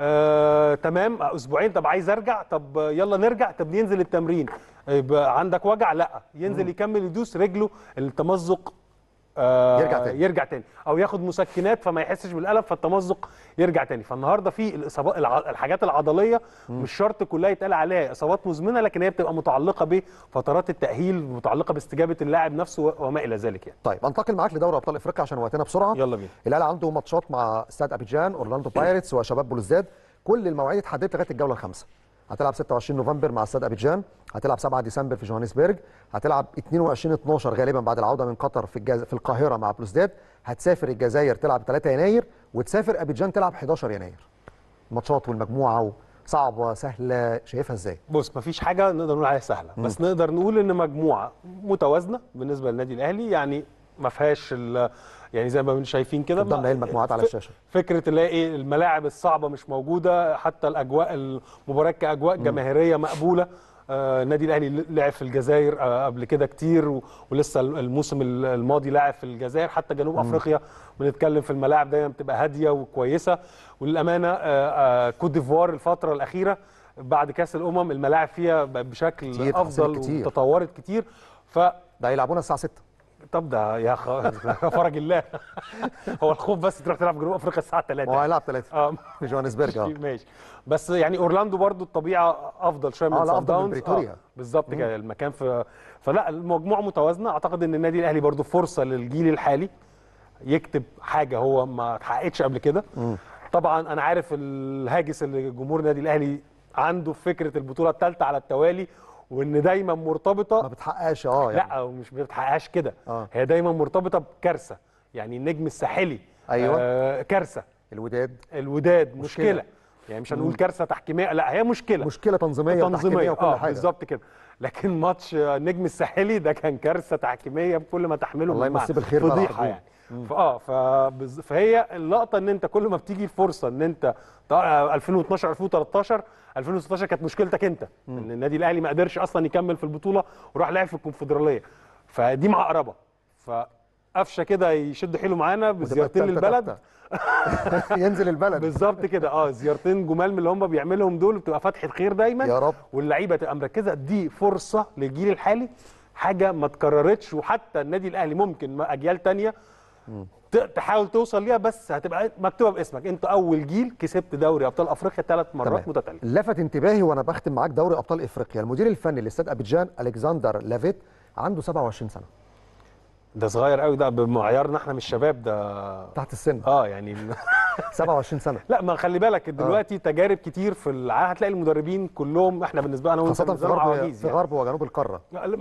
C: آه، تمام آه، اسبوعين طب عايز ارجع طب آه، يلا نرجع طب ينزل التمرين يبقى عندك وجع لا ينزل يكمل يدوس رجله التمزق آه،
A: يرجع تاني.
C: يرجع تاني او ياخد مسكنات فما يحسش بالالم فالتمزق يرجع تاني فالنهارده في الاصابات الع- الحاجات العضليه مش شرط كلها يتقال عليها اصابات مزمنه لكن هي بتبقى متعلقه بفترات التاهيل متعلقه باستجابه اللاعب نفسه و- وما الى ذلك يعني
A: طيب انتقل معاك لدوري ابطال افريقيا عشان وقتنا بسرعه
C: يلا بينا.
A: الاهلي عنده ماتشات مع استاد ابيجان اورلاندو بايرتس وشباب بلوزداد كل المواعيد اتحددت لغايه الجوله الخامسه هتلعب 26 نوفمبر مع استاد ابيجان هتلعب 7 ديسمبر في جوهانسبرج هتلعب 22 12 غالبا بعد العوده من قطر في الجز... في القاهره مع بلوزداد هتسافر الجزائر تلعب 3 يناير وتسافر ابيجان تلعب 11 يناير الماتشات والمجموعه صعبه سهله شايفها ازاي
C: بص مفيش حاجه نقدر نقول عليها سهله بس نقدر نقول ان مجموعه متوازنه بالنسبه للنادي الاهلي يعني ما فيهاش ال- يعني زي ما بنشوف شايفين كده
A: قدامنا ايه المجموعات على
C: ف-
A: الشاشه
C: فكره اللي هي ايه الملاعب الصعبه مش موجوده حتى الاجواء المباراه كاجواء جماهيريه مقبوله آه، النادي الاهلي لعب في الجزائر آه، قبل كده كتير و- ولسه الموسم الماضي لعب في الجزائر حتى جنوب افريقيا بنتكلم في الملاعب دايما بتبقى هاديه وكويسه وللامانه آه، آه، كوت ديفوار الفتره الاخيره بعد كاس الامم الملاعب فيها بقت بشكل
A: كتير،
C: افضل
A: تحسنت كتير.
C: وتطورت كتير ف
A: ده هيلعبونا الساعه 6
C: طب ده يا خ... فرج الله هو الخوف بس تروح تلعب جنوب افريقيا الساعه 3
A: ما هو هيلعب 3
C: اه
A: في جوهانسبرج اه
C: ماشي بس يعني اورلاندو برضو الطبيعه افضل شويه من
A: آه، لا،
C: سان
A: أفضل من
C: داونز.
A: بريتوريا.
C: بالظبط كده المكان في فلا المجموعه متوازنه اعتقد ان النادي الاهلي برضو فرصه للجيل الحالي يكتب حاجه هو ما اتحققتش قبل كده طبعا انا عارف الهاجس اللي جمهور النادي الاهلي عنده في فكره البطوله الثالثه على التوالي وان دايما مرتبطه
A: ما بتحققش اه يعني
C: لا ومش بتحققهاش كده
A: آه.
C: هي دايما مرتبطه بكارثه يعني النجم الساحلي
A: أيوة.
C: آه كارثه
A: الوداد
C: الوداد مشكله,
A: مشكلة.
C: مشكلة. يعني مش هنقول كارثه تحكيميه لا هي مشكله
A: مشكله تنظيميه وتحكيميه وكل
C: اه
A: حاجه
C: بالظبط كده لكن ماتش آه، النجم الساحلي ده كان كارثه تحكيميه بكل ما تحمله
A: الله
C: من معنى.
A: يمسيه بالخير بقى
C: فضيحه
A: العظيم.
C: يعني فاه فبز... فهي اللقطه ان انت كل ما بتيجي الفرصه ان انت ط- آه، 2012 2013 2016 كانت مشكلتك انت ان النادي الاهلي ما قدرش اصلا يكمل في البطوله وراح لعب في الكونفدراليه فدي معقربه فقفشه كده يشد حيله معانا
A: وتبقى
C: بزيارتين
A: التالتة
C: للبلد
A: تالتة. ينزل البلد
C: بالظبط كده اه زيارتين جمال من اللي هم بيعملهم دول بتبقى فتحه خير دايما
A: يا رب.
C: واللعيبه تبقى مركزه دي فرصه للجيل الحالي حاجه ما اتكررتش وحتى النادي الاهلي ممكن ما اجيال تانية ت- تحاول توصل ليها بس هتبقى مكتوبه باسمك انت اول جيل كسبت دوري ابطال افريقيا ثلاث مرات
A: تمام.
C: متتاليه
A: لفت انتباهي وانا بختم معاك دوري ابطال افريقيا المدير الفني لاستاد ابيجان الكسندر لافيت عنده 27 سنه
C: ده صغير قوي ده بمعيارنا احنا مش شباب ده
A: تحت السن
C: اه يعني
A: 27 سنه
C: لا ما خلي بالك دلوقتي تجارب كتير في العالم هتلاقي المدربين كلهم احنا بالنسبه لنا وانت
A: خاصه في
C: بالنسبة لنا
A: غرب
C: عواجيز
A: في
C: يعني.
A: غرب وجنوب القاره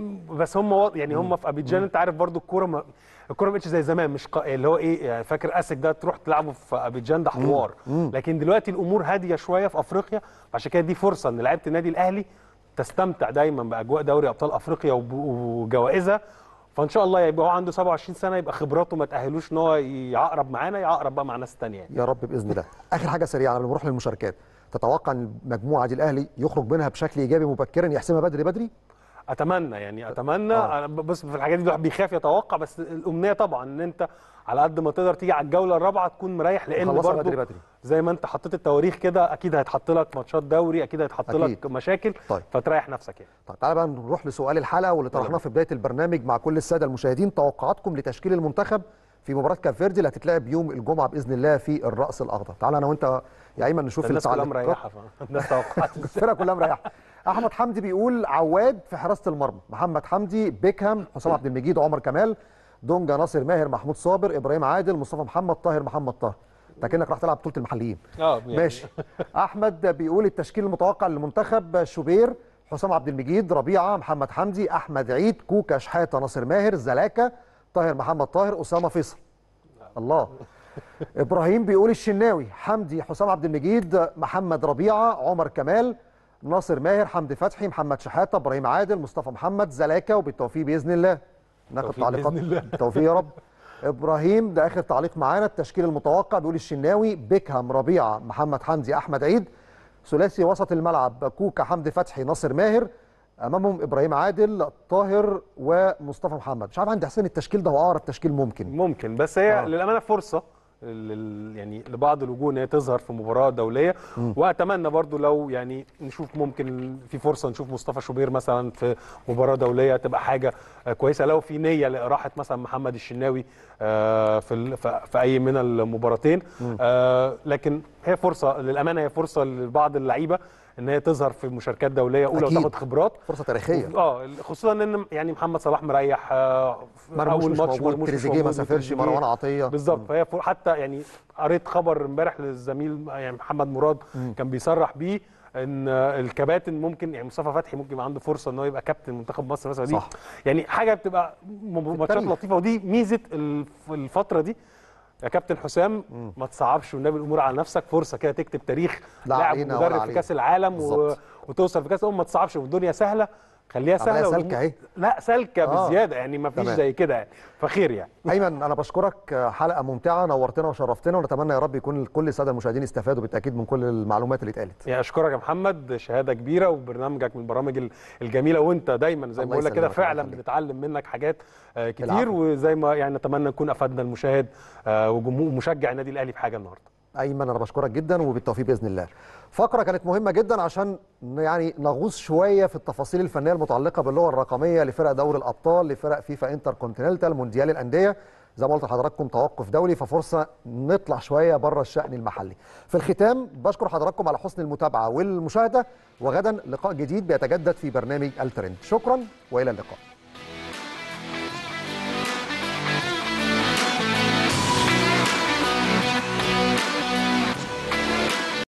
C: بس هم واض- يعني هم في ابيجان انت عارف برضو الكوره ما الكوره ما بقتش زي زمان مش ق... اللي هو ايه يعني فاكر اسك ده تروح تلعبه في ابيجان ده حوار لكن دلوقتي الامور هاديه شويه في افريقيا عشان كده دي فرصه ان لعيبه النادي الاهلي تستمتع دايما باجواء دوري ابطال افريقيا وب- وجوائزها فان شاء الله يبقى هو عنده 27 سنه يبقى خبراته ما تاهلوش ان هو يعقرب معانا يعقرب بقى مع ناس ثانيه يعني.
A: يا رب باذن الله اخر حاجه سريعه قبل ما نروح للمشاركات تتوقع ان المجموعه دي الاهلي يخرج منها بشكل ايجابي مبكرا يحسمها بدري بدري
C: اتمنى يعني اتمنى
A: آه.
C: انا بص في الحاجات دي الواحد بيخاف يتوقع بس الامنيه طبعا ان انت على قد ما تقدر تيجي على الجوله الرابعه تكون مريح لان
A: تخلصها
C: برضو
A: بدري بدري.
C: زي ما انت حطيت التواريخ كده اكيد هيتحط لك ماتشات دوري اكيد هيتحط
A: أكيد.
C: لك مشاكل
A: طيب.
C: فتريح نفسك يعني
A: طيب تعالى بقى نروح لسؤال الحلقه واللي طرحناه في بدايه البرنامج مع كل الساده المشاهدين توقعاتكم لتشكيل المنتخب في مباراه كاب فيردي اللي هتتلعب يوم الجمعه باذن الله في الراس الاخضر تعالى انا وانت يا ايمن نشوف
C: ده الناس كلها
A: التعليقات.
C: مريحه ف- الناس توقعت
A: الفرقه كلها مريحه احمد حمدي بيقول عواد في حراسه المرمى محمد حمدي بيكهام حسام عبد المجيد عمر كمال دونجا ناصر ماهر محمود صابر ابراهيم عادل مصطفى محمد طاهر محمد طاهر انت كانك راح تلعب بطوله المحليين
C: اه يعني
A: ماشي احمد بيقول التشكيل المتوقع للمنتخب شوبير حسام عبد المجيد ربيعه محمد حمدي احمد عيد كوكا شحاته ناصر ماهر زلاكا طاهر محمد طاهر اسامه فيصل الله ابراهيم بيقول الشناوي حمدي حسام عبد المجيد محمد ربيعه عمر كمال ناصر ماهر حمدي فتحي محمد شحاته ابراهيم عادل مصطفى محمد زلاكا وبالتوفيق باذن الله ناخد
C: بالتوفيق
A: تعليقات
C: بإذن الله.
A: بالتوفيق يا رب ابراهيم ده اخر تعليق معانا التشكيل المتوقع بيقول الشناوي بيكهام ربيعه محمد حمدي احمد عيد ثلاثي وسط الملعب كوكا حمدي فتحي ناصر ماهر امامهم ابراهيم عادل طاهر ومصطفى محمد مش عارف عندي حسين التشكيل ده هو اقرب تشكيل ممكن
C: ممكن بس هي
A: آه.
C: آه. للامانه فرصه لل- يعني لبعض الوجوه ان هي تظهر في مباراه دوليه واتمنى برضو لو يعني نشوف ممكن في فرصه نشوف مصطفى شوبير مثلا في مباراه دوليه تبقى حاجه آه، كويسه لو في نيه لراحه مثلا محمد الشناوي آه، في ال- في في اي من المباراتين آه، لكن هي فرصه للامانه هي فرصه لبعض اللعيبه ان هي تظهر في مشاركات دوليه اولى
A: أكيد.
C: وتاخد خبرات
A: فرصه تاريخيه
C: اه خصوصا ان يعني محمد صلاح مريح آه، في
A: مرموش
C: أول
A: مش
C: ماتش
A: موجود
C: مرموش مش
A: تريزيجيه ما
C: موجود،
A: سافرش
C: وتريزيجيه.
A: مروان عطيه
C: بالظبط فهي فر- حتى يعني قريت خبر امبارح للزميل يعني محمد مراد كان بيصرح بيه ان الكباتن ممكن يعني مصطفى فتحي ممكن يبقى عنده فرصه ان هو يبقى كابتن منتخب مصر مثلا دي
A: صح.
C: يعني حاجه بتبقى م- ماتشات
A: التاريخ.
C: لطيفه ودي ميزه الف- الفتره دي يا كابتن حسام ما تصعبش والنبي الامور على نفسك فرصه كده تكتب تاريخ
A: لا
C: لاعب
A: علينا ولا
C: مدرب في
A: علينا.
C: كاس العالم و...
A: بالظبط.
C: وتوصل في كاس الامم ما تصعبش والدنيا سهله خليها
A: عملية
C: سهله
A: سالكة
C: والأمور-
A: أهي.
C: لا سالكه
A: آه.
C: بزياده يعني ما فيش
A: تمام.
C: زي كده يعني فخير يعني
A: ايمن انا بشكرك حلقه ممتعه نورتنا وشرفتنا ونتمنى يا رب يكون كل الساده المشاهدين استفادوا بالتاكيد من كل المعلومات اللي اتقالت
C: يعني اشكرك يا محمد شهاده كبيره وبرنامجك من البرامج ال- الجميله وانت دايما زي ما
A: الله
C: بقول لك كده
A: يسلمك، الله
C: فعلا
A: يخليك.
C: بنتعلم منك حاجات آه، كتير
A: العفو.
C: وزي ما يعني نتمنى نكون افدنا المشاهد آه، وجمهور مشجع النادي الاهلي في حاجه النهارده
A: ايمن انا بشكرك جدا وبالتوفيق باذن الله فقره كانت مهمه جدا عشان يعني نغوص شويه في التفاصيل الفنيه المتعلقه باللغه الرقميه لفرق دوري الابطال لفرق فيفا انتر كونتيننتال مونديال الانديه زي ما قلت لحضراتكم توقف دولي ففرصه نطلع شويه بره الشان المحلي في الختام بشكر حضراتكم على حسن المتابعه والمشاهده وغدا لقاء جديد بيتجدد في برنامج الترند شكرا والى اللقاء